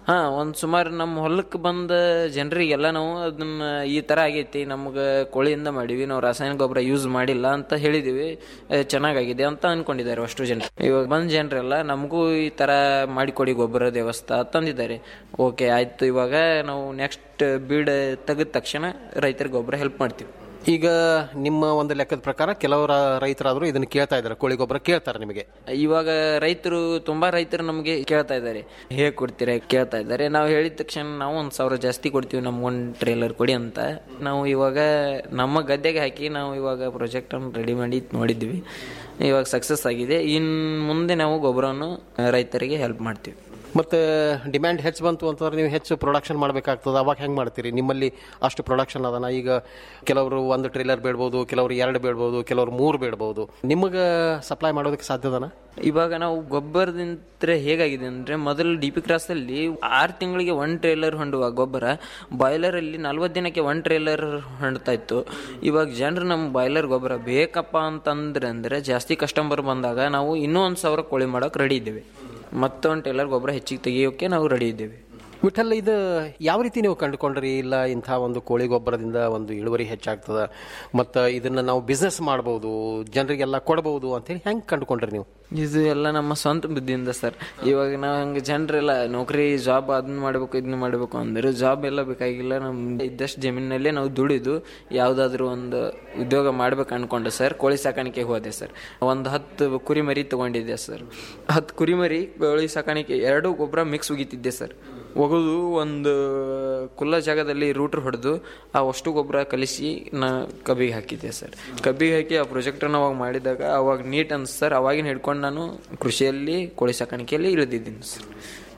ಹಾ ಒಂದ್ ಸುಮಾರು ನಮ್ಮ ಹೊಲಕ್ಕೆ ಬಂದ ಜನರಿಗೆಲ್ಲ ನಾವು ಅದನ್ನ ಈ ತರ ಆಗೈತಿ ನಮ್ಗೆ ಕೋಳಿಯಿಂದ ಮಾಡಿವಿ ನಾವು ರಾಸಾಯನಿಕ ಗೊಬ್ಬರ ಯೂಸ್ ಮಾಡಿಲ್ಲ ಅಂತ ಹೇಳಿದೀವಿ ಏ, ಚೆನ್ನಾಗಾಗಿದೆ ಅಂತ ಅನ್ಕೊಂಡಿದ್ದಾರೆ ಅಷ್ಟು ಜನ ಇವಾಗ ಬಂದ ಜನರೆಲ್ಲ ನಮಗೂ ಈ ತರ ಮಾಡಿಕೊಡಿ ಗೊಬ್ಬರ ವ್ಯವಸ್ಥೆ ತಂದಿದ್ದಾರೆ ಓಕೆ ಆಯ್ತು ಇವಾಗ ನಾವು ನೆಕ್ಸ್ಟ್ ಬೀಡ್ ತೆಗೆದ ತಕ್ಷಣ ರೈತರಿಗೆ ಗೊಬ್ಬರ ಹೆಲ್ಪ್ ಮಾಡ್ತೀವಿ ಈಗ ನಿಮ್ಮ ಒಂದು ಲೆಕ್ಕದ ಪ್ರಕಾರ ಕೆಲವರ ರೈತರಾದರೂ ಇದನ್ನು ಕೇಳ್ತಾ ಇದ್ದಾರೆ ಕೋಳಿ ಗೊಬ್ಬರ ಕೇಳ್ತಾರೆ ನಿಮಗೆ ಇವಾಗ ರೈತರು ತುಂಬಾ ರೈತರು ನಮಗೆ ಕೇಳ್ತಾ ಇದ್ದಾರೆ ಹೇಗೆ ಕೊಡ್ತೀರಾ ಕೇಳ್ತಾ ಇದ್ದಾರೆ ನಾವು ಹೇಳಿದ ತಕ್ಷಣ ನಾವು ಒಂದ್ ಸಾವಿರ ಜಾಸ್ತಿ ಕೊಡ್ತೀವಿ ನಮ್ಗೆ ಒಂದು ಟ್ರೇಲರ್ ಕೊಡಿ ಅಂತ ನಾವು ಇವಾಗ ನಮ್ಮ ಗದ್ದೆಗೆ ಹಾಕಿ ನಾವು ಇವಾಗ ಪ್ರಾಜೆಕ್ಟ್ ಅನ್ನು ರೆಡಿ ಮಾಡಿ ನೋಡಿದ್ವಿ ಇವಾಗ ಸಕ್ಸಸ್ ಆಗಿದೆ ಇನ್ ಮುಂದೆ ನಾವು ಗೊಬ್ಬರವನ್ನು ರೈತರಿಗೆ ಹೆಲ್ಪ್ ಮಾಡ್ತೀವಿ ಮತ್ತೆ ಡಿಮ್ಯಾಂಡ್ ಹೆಚ್ಚು ಬಂತು ಅಂತಂದ್ರೆ ನೀವು ಹೆಚ್ಚು ಪ್ರೊಡಕ್ಷನ್ ಮಾಡಬೇಕಾಗ್ತದೆ ಅವಾಗ ಹೆಂಗೆ ಮಾಡ್ತೀರಿ ನಿಮ್ಮಲ್ಲಿ ಅಷ್ಟು ಪ್ರೊಡಕ್ಷನ್ ಅದನ ಈಗ ಕೆಲವರು ಒಂದು ಟ್ರೇಲರ್ ಬೇಡ್ಬೋದು ಕೆಲವರು ಎರಡು ಬೇಡ್ಬೋದು ಕೆಲವರು ಮೂರು ಬೇಡ್ಬೋದು ನಿಮಗೆ ಸಪ್ಲೈ ಮಾಡೋದಕ್ಕೆ ಸಾಧ್ಯದನ ಇವಾಗ ನಾವು ಗೊಬ್ಬರದಿಂದ ಹೇಗಾಗಿದೆ ಅಂದ್ರೆ ಮೊದಲು ಡಿ ಪಿ ಕ್ರಾಸ್ ಅಲ್ಲಿ ಆರು ತಿಂಗಳಿಗೆ ಒನ್ ಟ್ರೇಲರ್ ಹೊಂಡುವ ಗೊಬ್ಬರ ಬಾಯ್ಲರ್ ಅಲ್ಲಿ ನಲ್ವತ್ತು ದಿನಕ್ಕೆ ಒನ್ ಟ್ರೇಲರ್ ಹೊಂಡ್ತಾ ಇತ್ತು ಇವಾಗ ಜನರು ನಮ್ಮ ಬಾಯ್ಲರ್ ಗೊಬ್ಬರ ಬೇಕಪ್ಪ ಅಂತಂದ್ರೆ ಅಂದ್ರೆ ಜಾಸ್ತಿ ಕಸ್ಟಮರ್ ಬಂದಾಗ ನಾವು ಇನ್ನೂ ಒಂದು ಸಾವಿರ ಕೋಳಿ ಮಾಡೋಕೆ ರೆಡಿ ಇದ್ದೇವೆ ಮತ್ತೊಂದು ಟೇಲರ್ ಗೊಬ್ಬರ ಹೆಚ್ಚಿಗೆ ತೆಗಿಯೋಕೆ ನಾವು ರೆಡಿ ಇದ್ದೇವೆ ವಿಠಲ್ ಇದು ಯಾವ ರೀತಿ ನೀವು ಕಂಡುಕೊಂಡ್ರಿ ಇಲ್ಲ ಇಂಥ ಒಂದು ಕೋಳಿ ಗೊಬ್ಬರದಿಂದ ಒಂದು ಇಳುವರಿ ಹೆಚ್ಚಾಗ್ತದ ಮತ್ತು ಇದನ್ನ ನಾವು ಬಿಸ್ನೆಸ್ ಮಾಡ್ಬೋದು ಜನರಿಗೆಲ್ಲ ಕೊಡ್ಬೋದು ಅಂತೇಳಿ ಹೆಂಗೆ ಕಂಡುಕೊಂಡ್ರಿ ನೀವು ಇದು ಎಲ್ಲ ನಮ್ಮ ಸ್ವಂತ ಬುದ್ಧಿಯಿಂದ ಸರ್ ಇವಾಗ ನಾವು ಹಂಗೆ ಜನರೆಲ್ಲ ನೌಕರಿ ಜಾಬ್ ಅದನ್ನ ಮಾಡಬೇಕು ಇದನ್ನ ಮಾಡಬೇಕು ಅಂದ್ರೆ ಜಾಬ್ ಎಲ್ಲ ಬೇಕಾಗಿಲ್ಲ ನಮ್ಮ ಇದ್ದಷ್ಟು ಜಮೀನಲ್ಲೇ ನಾವು ದುಡಿದು ಯಾವುದಾದ್ರೂ ಒಂದು ಉದ್ಯೋಗ ಮಾಡ್ಬೇಕು ಅನ್ಕೊಂಡೆ ಸರ್ ಕೋಳಿ ಸಾಕಾಣಿಕೆ ಹೋದೆ ಸರ್ ಒಂದು ಹತ್ತು ಕುರಿಮರಿ ತಗೊಂಡಿದ್ದೆ ಸರ್ ಹತ್ತು ಕುರಿಮರಿ ಕೋಳಿ ಸಾಕಾಣಿಕೆ ಎರಡು ಗೊಬ್ಬರ ಮಿಕ್ಸ್ ಉಗಿತಿದ್ದೆ ಸರ್ ಒಗೆದು ಒಂದು ಕುಲ್ಲ ಜಾಗದಲ್ಲಿ ರೂಟ್ರ್ ಹೊಡೆದು ಆ ಅಷ್ಟು ಗೊಬ್ಬರ ಕಲಿಸಿ ನಾ ಕಬ್ಬಿಗೆ ಹಾಕಿದ್ದೆ ಸರ್ ಕಬ್ಬಿಗೆ ಹಾಕಿ ಆ ಪ್ರಾಜೆಕ್ಟನ್ನು ಅವಾಗ ಮಾಡಿದಾಗ ಅವಾಗ ನೀಟ್ ಅನ್ಸ್ ಸರ್ ಅವಾಗಿನ ಹಿಡ್ಕೊಂಡು ನಾನು ಕೃಷಿಯಲ್ಲಿ ಕೋಳಿ ಸಾಕಾಣಿಕೆಯಲ್ಲಿ ಇಳಿದಿದ್ದೀನಿ ಸರ್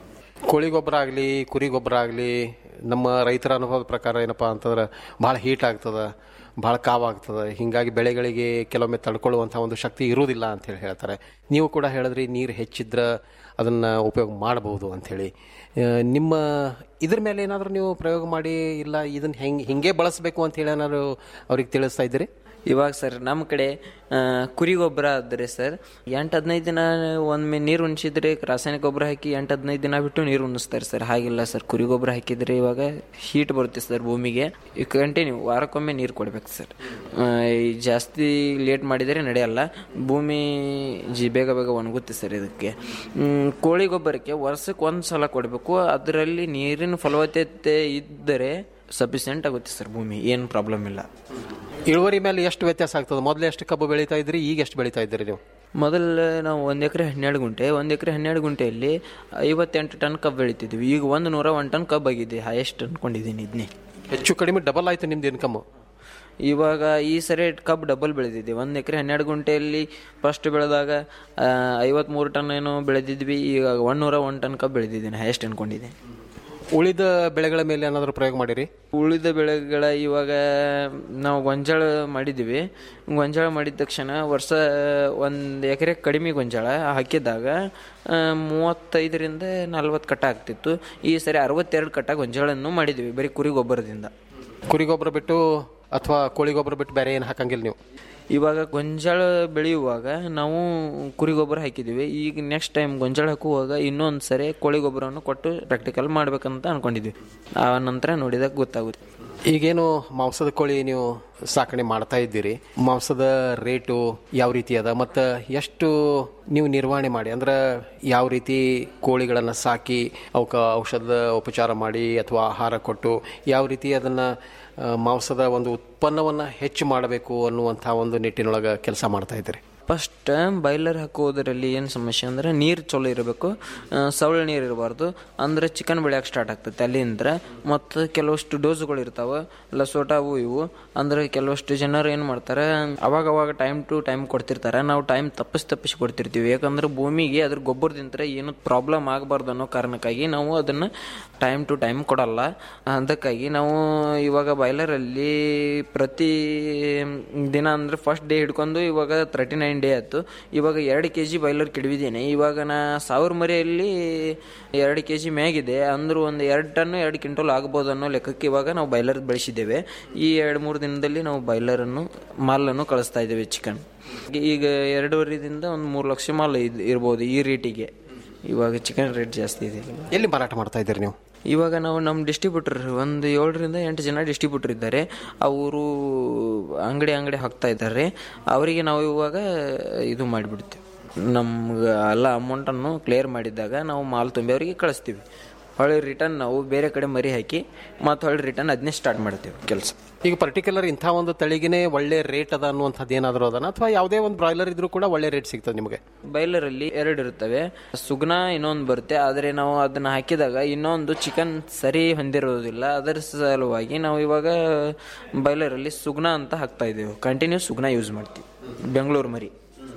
ಕೋಳಿ ಗೊಬ್ಬರ ಆಗಲಿ ಕುರಿ ಗೊಬ್ಬರ ಆಗಲಿ ನಮ್ಮ ರೈತರ ಅನುಭವದ ಪ್ರಕಾರ ಏನಪ್ಪ ಅಂತಂದ್ರೆ ಭಾಳ ಹೀಟ್ ಆಗ್ತದೆ ಭಾಳ ಕಾವಾಗ್ತದೆ ಹೀಗಾಗಿ ಬೆಳೆಗಳಿಗೆ ಕೆಲವೊಮ್ಮೆ ತಡ್ಕೊಳ್ಳುವಂಥ ಒಂದು ಶಕ್ತಿ ಇರುವುದಿಲ್ಲ ಅಂತೇಳಿ ಹೇಳ್ತಾರೆ ನೀವು ಕೂಡ ಹೇಳಿದ್ರಿ ನೀರು ಹೆಚ್ಚಿದ್ರೆ ಅದನ್ನು ಉಪಯೋಗ ಮಾಡಬಹುದು ಅಂಥೇಳಿ ಆ, ನಿಮ್ಮ ಇದ್ರ ಮೇಲೆ ಏನಾದರೂ ನೀವು ಪ್ರಯೋಗ ಮಾಡಿ ಇಲ್ಲ ಇದನ್ನು ಹೆಂಗೆ ಹಿಂಗೆ ಬಳಸಬೇಕು ಅಂತೇಳಿ ಏನಾದ್ರು ಅವ್ರಿಗೆ ತಿಳಿಸ್ತಾ ಇದ್ದೀರಿ ಇವಾಗ ಸರ್ ನಮ್ಮ ಕಡೆ ಆ, ಕುರಿ ಗೊಬ್ಬರ ಆದರೆ ಸರ್ ಎಂಟು ಹದಿನೈದು ದಿನ ಒಮ್ಮೆ ನೀರು ಉಣಿಸಿದ್ರೆ ರಾಸಾಯನಿಕ ಗೊಬ್ಬರ ಹಾಕಿ ಎಂಟು ಹದಿನೈದು ದಿನ ಬಿಟ್ಟು ನೀರು ಉಣಿಸ್ತಾರೆ ಸರ್ ಹಾಗಿಲ್ಲ ಸರ್ ಕುರಿ ಗೊಬ್ಬರ ಹಾಕಿದ್ರೆ ಇವಾಗ ಹೀಟ್ ಬರುತ್ತೆ ಸರ್ ಭೂಮಿಗೆ ಕಂಟಿನ್ಯೂ ವಾರಕ್ಕೊಮ್ಮೆ ನೀರು ಕೊಡ್ಬೇಕು ಸರ್ ಆ, ಈ ಜಾಸ್ತಿ ಲೇಟ್ ಮಾಡಿದರೆ ನಡೆಯಲ್ಲ ಭೂಮಿ ಜಿ ಬೇಗ ಬೇಗ ಒಣಗುತ್ತೆ ಸರ್ ಇದಕ್ಕೆ ಮ್, ಕೋಳಿ ಗೊಬ್ಬರಕ್ಕೆ ವರ್ಷಕ್ಕೆ ಒಂದು ಸಲ ಕೊಡಬೇಕು ಅದರಲ್ಲಿ ನೀರಿನ ಫಲವತ್ತತೆ ಇದ್ದರೆ ಸಫಿಷಿಯೆಂಟ್ ಆಗುತ್ತೆ ಸರ್ ಭೂಮಿ ಏನು ಪ್ರಾಬ್ಲಮ್ ಇಲ್ಲ ಇಳುವರಿ ಮೇಲೆ ಎಷ್ಟು ವ್ಯತ್ಯಾಸ ಆಗ್ತದೆ ಮೊದಲು ಎಷ್ಟು ಕಬ್ಬು ಬೆಳೀತಾ ಇದ್ರಿ ಈಗ ಎಷ್ಟು ಬೆಳೀತಾ ಇದ್ದೀರಿ ನೀವು ಮೊದಲು ನಾವು ಒಂದು ಎಕರೆ ಹನ್ನೆರಡು ಗುಂಟೆ ಒಂದು ಎಕರೆ ಹನ್ನೆರಡು ಗುಂಟೆಯಲ್ಲಿ ಐವತ್ತೆಂಟು ಟನ್ ಕಬ್ಬು ಬೆಳಿತಿದ್ವಿ ಈಗ ಒಂದು ನೂರ ಒಂದು ಟನ್ ಕಬ್ಬು ಆಗಿದೆ ಹೈಯೆಸ್ಟ್ ಅನ್ಕೊಂಡಿದ್ದೀನಿ ಇದನ್ನೇ ಹೆಚ್ಚು ಕಡಿಮೆ ಡಬಲ್ ಆಯ್ತು ನಿಮ್ದು ಇನ್ಕಮ್ ಇವಾಗ ಈ ಸರಿ ಕಬ್ಬು ಡಬಲ್ ಬೆಳೆದಿದ್ದೆ ಒಂದು ಎಕರೆ ಹನ್ನೆರಡು ಗುಂಟೆಯಲ್ಲಿ ಫಸ್ಟ್ ಬೆಳೆದಾಗ ಐವತ್ಮೂರು ಟನ್ ಏನೋ ಬೆಳೆದಿದ್ವಿ ಈಗ ಒಂದೂರ ಒಂದು ಟನ್ ಕಬ್ಬು ಬೆಳೆದಿದ್ದೀನಿ ಹೈಯೆಸ್ಟ್ ಅನ್ಕೊಂಡಿದ್ದೆ ಉಳಿದ ಬೆಳೆಗಳ ಮೇಲೆ ಏನಾದರೂ ಪ್ರಯೋಗ ಮಾಡಿರಿ ಉಳಿದ ಬೆಳೆಗಳ ಇವಾಗ ನಾವು ಗೊಂಜಾಳ ಮಾಡಿದ್ದೀವಿ ಗೊಂಜಾಳ ಮಾಡಿದ ತಕ್ಷಣ ವರ್ಷ ಒಂದು ಎಕರೆ ಕಡಿಮೆ ಗೊಂಜಾಳ ಹಾಕಿದಾಗ ಆ, ಮೂವತ್ತೈದರಿಂದ ನಲ್ವತ್ತು ಕಟ್ಟ ಆಗ್ತಿತ್ತು ಈ ಸರಿ ಅರವತ್ತೆರಡು ಕಟ್ಟ ಗೊಂಜಾಳನ್ನು ಮಾಡಿದ್ದೀವಿ ಬರೀ ಕುರಿ ಗೊಬ್ಬರದಿಂದ ಕುರಿ ಗೊಬ್ಬರ ಬಿಟ್ಟು ಅಥವಾ ಕೋಳಿ ಗೊಬ್ಬರ ಬಿಟ್ಟು ಬೇರೆ ಏನು ಹಾಕಂಗಿಲ್ಲ ನೀವು ಇವಾಗ ಗೊಂಜಾಳ ಬೆಳೆಯುವಾಗ ನಾವು ಕುರಿ ಗೊಬ್ಬರ ಹಾಕಿದ್ದೀವಿ ಈಗ ನೆಕ್ಸ್ಟ್ ಟೈಮ್ ಗೊಂಜಾಳ ಹಾಕುವಾಗ ಇನ್ನೊಂದು ಸರಿ ಕೋಳಿ ಗೊಬ್ಬರವನ್ನು ಕೊಟ್ಟು ಪ್ರಾಕ್ಟಿಕಲ್ ಮಾಡ್ಬೇಕಂತ ಅನ್ಕೊಂಡಿದ್ವಿ ಆ ನಂತರ ನೋಡಿದಾಗ ಗೊತ್ತಾಗುತ್ತೆ ಈಗೇನು ಮಾಂಸದ ಕೋಳಿ ನೀವು ಸಾಕಣೆ ಮಾಡ್ತಾ ಇದ್ದೀರಿ ಮಾಂಸದ ರೇಟು ಯಾವ ರೀತಿ ಅದ ಮತ್ತು ಎಷ್ಟು ನೀವು ನಿರ್ವಹಣೆ ಮಾಡಿ ಅಂದ್ರೆ ಯಾವ ರೀತಿ ಕೋಳಿಗಳನ್ನು ಸಾಕಿ ಅವಕ್ಕೆ ಔಷಧ ಉಪಚಾರ ಮಾಡಿ ಅಥವಾ ಆಹಾರ ಕೊಟ್ಟು ಯಾವ ರೀತಿ ಅದನ್ನು ಮಾಂಸದ ಒಂದು ಉತ್ಪನ್ನವನ್ನು ಹೆಚ್ಚು ಮಾಡಬೇಕು ಅನ್ನುವಂಥ ಒಂದು ನಿಟ್ಟಿನೊಳಗೆ ಕೆಲಸ ಮಾಡ್ತಾ ಇದ್ದೀರಿ ಫಸ್ಟ್ ಬಾಯ್ಲರ್ ಹಾಕೋದ್ರಲ್ಲಿ ಏನು ಸಮಸ್ಯೆ ಅಂದ್ರೆ ನೀರು ಚಲೋ ಇರಬೇಕು ಸವಳ ನೀರು ಇರಬಾರ್ದು ಅಂದ್ರೆ ಚಿಕನ್ ಬೆಳೆಯಕ್ಕೆ ಸ್ಟಾರ್ಟ್ ಆಗ್ತೈತೆ ಅಲ್ಲಿಂದ ಮತ್ತು ಕೆಲವಷ್ಟು ಡೋಸ್ಗಳು ಇರ್ತಾವೆ ಲಸೋಟ ಅವು ಇವು ಅಂದ್ರೆ ಕೆಲವಷ್ಟು ಜನರು ಏನು ಮಾಡ್ತಾರೆ ಅವಾಗ ಅವಾಗ ಟೈಮ್ ಟು ಟೈಮ್ ಕೊಡ್ತಿರ್ತಾರೆ ನಾವು ಟೈಮ್ ತಪ್ಪಿಸಿ ತಪ್ಪಿಸಿ ಕೊಡ್ತಿರ್ತೀವಿ ಯಾಕಂದ್ರೆ ಭೂಮಿಗೆ ಅದ್ರ ಗೊಬ್ಬರದಿಂದ ಏನು ಪ್ರಾಬ್ಲಮ್ ಆಗಬಾರ್ದು ಅನ್ನೋ ಕಾರಣಕ್ಕಾಗಿ ನಾವು ಅದನ್ನು ಟೈಮ್ ಟು ಟೈಮ್ ಕೊಡಲ್ಲ ಅದಕ್ಕಾಗಿ ನಾವು ಇವಾಗ ಬಾಯ್ಲರಲ್ಲಿ ಪ್ರತಿ ದಿನ ಅಂದ್ರೆ ಫಸ್ಟ್ ಡೇ ಹಿಡ್ಕೊಂಡು ಇವಾಗ ತರ್ಟಿ ನೈನ್ ಡೇ ಆಯ್ತು ಇವಾಗ ಎರಡು ಕೆ ಜಿ ಬಾಯ್ಲರ್ ಕೆಡವಿದ್ದೇನೆ ಇವಾಗ ನಾ ಸಾವಿರ ಮರಿಯಲ್ಲಿ ಎರಡು ಕೆ ಜಿ ಮ್ಯಾಗಿದೆ ಅಂದ್ರೂ ಒಂದು ಎರಡು ಟನ್ನು ಎರಡು ಕ್ವಿಂಟಲ್ ಆಗ್ಬೋದು ಅನ್ನೋ ಲೆಕ್ಕಕ್ಕೆ ಇವಾಗ ನಾವು ಬಾಯ್ಲರ್ ಬೆಳೆಸಿದ್ದೇವೆ ಈ ಎರಡು ಮೂರು ದಿನದಲ್ಲಿ ನಾವು ಬಾಯ್ಲರನ್ನು ಮಾಲನ್ನು ಕಳಿಸ್ತಾ ಇದ್ದೇವೆ ಚಿಕನ್ ಈಗ ಎರಡೂವರೆದಿಂದ ಒಂದು ಮೂರು ಲಕ್ಷ ಮಾಲ್ ಇದ್- ಇರ್ಬೋದು ಈ ರೇಟಿಗೆ ಇವಾಗ ಚಿಕನ್ ರೇಟ್ ಜಾಸ್ತಿ ಇದೆ ಎಲ್ಲಿ ಮಾರಾಟ ಮಾಡ್ತಾ ಇದ್ದೀರಿ ನೀವು ಇವಾಗ ನಾವು ನಮ್ಮ ಡಿಸ್ಟ್ರಿಬ್ಯೂಟರ್ ಒಂದು ಏಳರಿಂದ ಎಂಟು ಜನ ಡಿಸ್ಟ್ರಿಬ್ಯೂಟರ್ ಇದ್ದಾರೆ ಅವರು ಅಂಗಡಿ ಅಂಗಡಿ ಹಾಕ್ತಾ ಇದ್ದಾರೆ ಅವರಿಗೆ ನಾವು ಇವಾಗ ಇದು ಮಾಡಿಬಿಡ್ತೀವಿ ನಮ್ಗೆ ಎಲ್ಲ ಅಮೌಂಟನ್ನು ಕ್ಲಿಯರ್ ಮಾಡಿದ್ದಾಗ ನಾವು ಮಾಲ್ ತುಂಬಿ ಅವರಿಗೆ ಕಳಿಸ್ತೀವಿ ಹೊಳ್ಳಿ ರಿಟರ್ನ್ ನಾವು ಬೇರೆ ಕಡೆ ಮರಿ ಹಾಕಿ ಮತ್ತು ಹೊಳ್ಳಿ ರಿಟರ್ನ್ ಅದನ್ನೇ ಸ್ಟಾರ್ಟ್ ಮಾಡ್ತೀವಿ ಕೆಲಸ ಈಗ ಪರ್ಟಿಕ್ಯುಲರ್ ಇಂಥ ಒಂದು ತಳಿಗೆನೆ ಒಳ್ಳೆ ರೇಟ್ ಅದ ಅನ್ನುವಂಥದ್ದು ಏನಾದರೂ ಅದನ್ನ ಅಥವಾ ಯಾವುದೇ ಒಂದು ಬ್ರಾಯ್ಲರ್ ಇದ್ರೂ ಕೂಡ ಒಳ್ಳೆ ರೇಟ್ ಸಿಗ್ತದೆ ನಿಮಗೆ ಬೈಲರಲ್ಲಿ ಎರಡು ಇರುತ್ತವೆ ಸುಗ್ನ ಇನ್ನೊಂದು ಬರುತ್ತೆ ಆದರೆ ನಾವು ಅದನ್ನ ಹಾಕಿದಾಗ ಇನ್ನೊಂದು ಚಿಕನ್ ಸರಿ ಹೊಂದಿರೋದಿಲ್ಲ ಅದರ ಸಲುವಾಗಿ ನಾವು ಇವಾಗ ಬೈಲರಲ್ಲಿ ಸುಗ್ನ ಅಂತ ಹಾಕ್ತಾ ಇದ್ದೇವೆ ಕಂಟಿನ್ಯೂ ಸುಗ್ನ ಯೂಸ್ ಮಾಡ್ತೀವಿ ಬೆಂಗಳೂರು ಮರಿ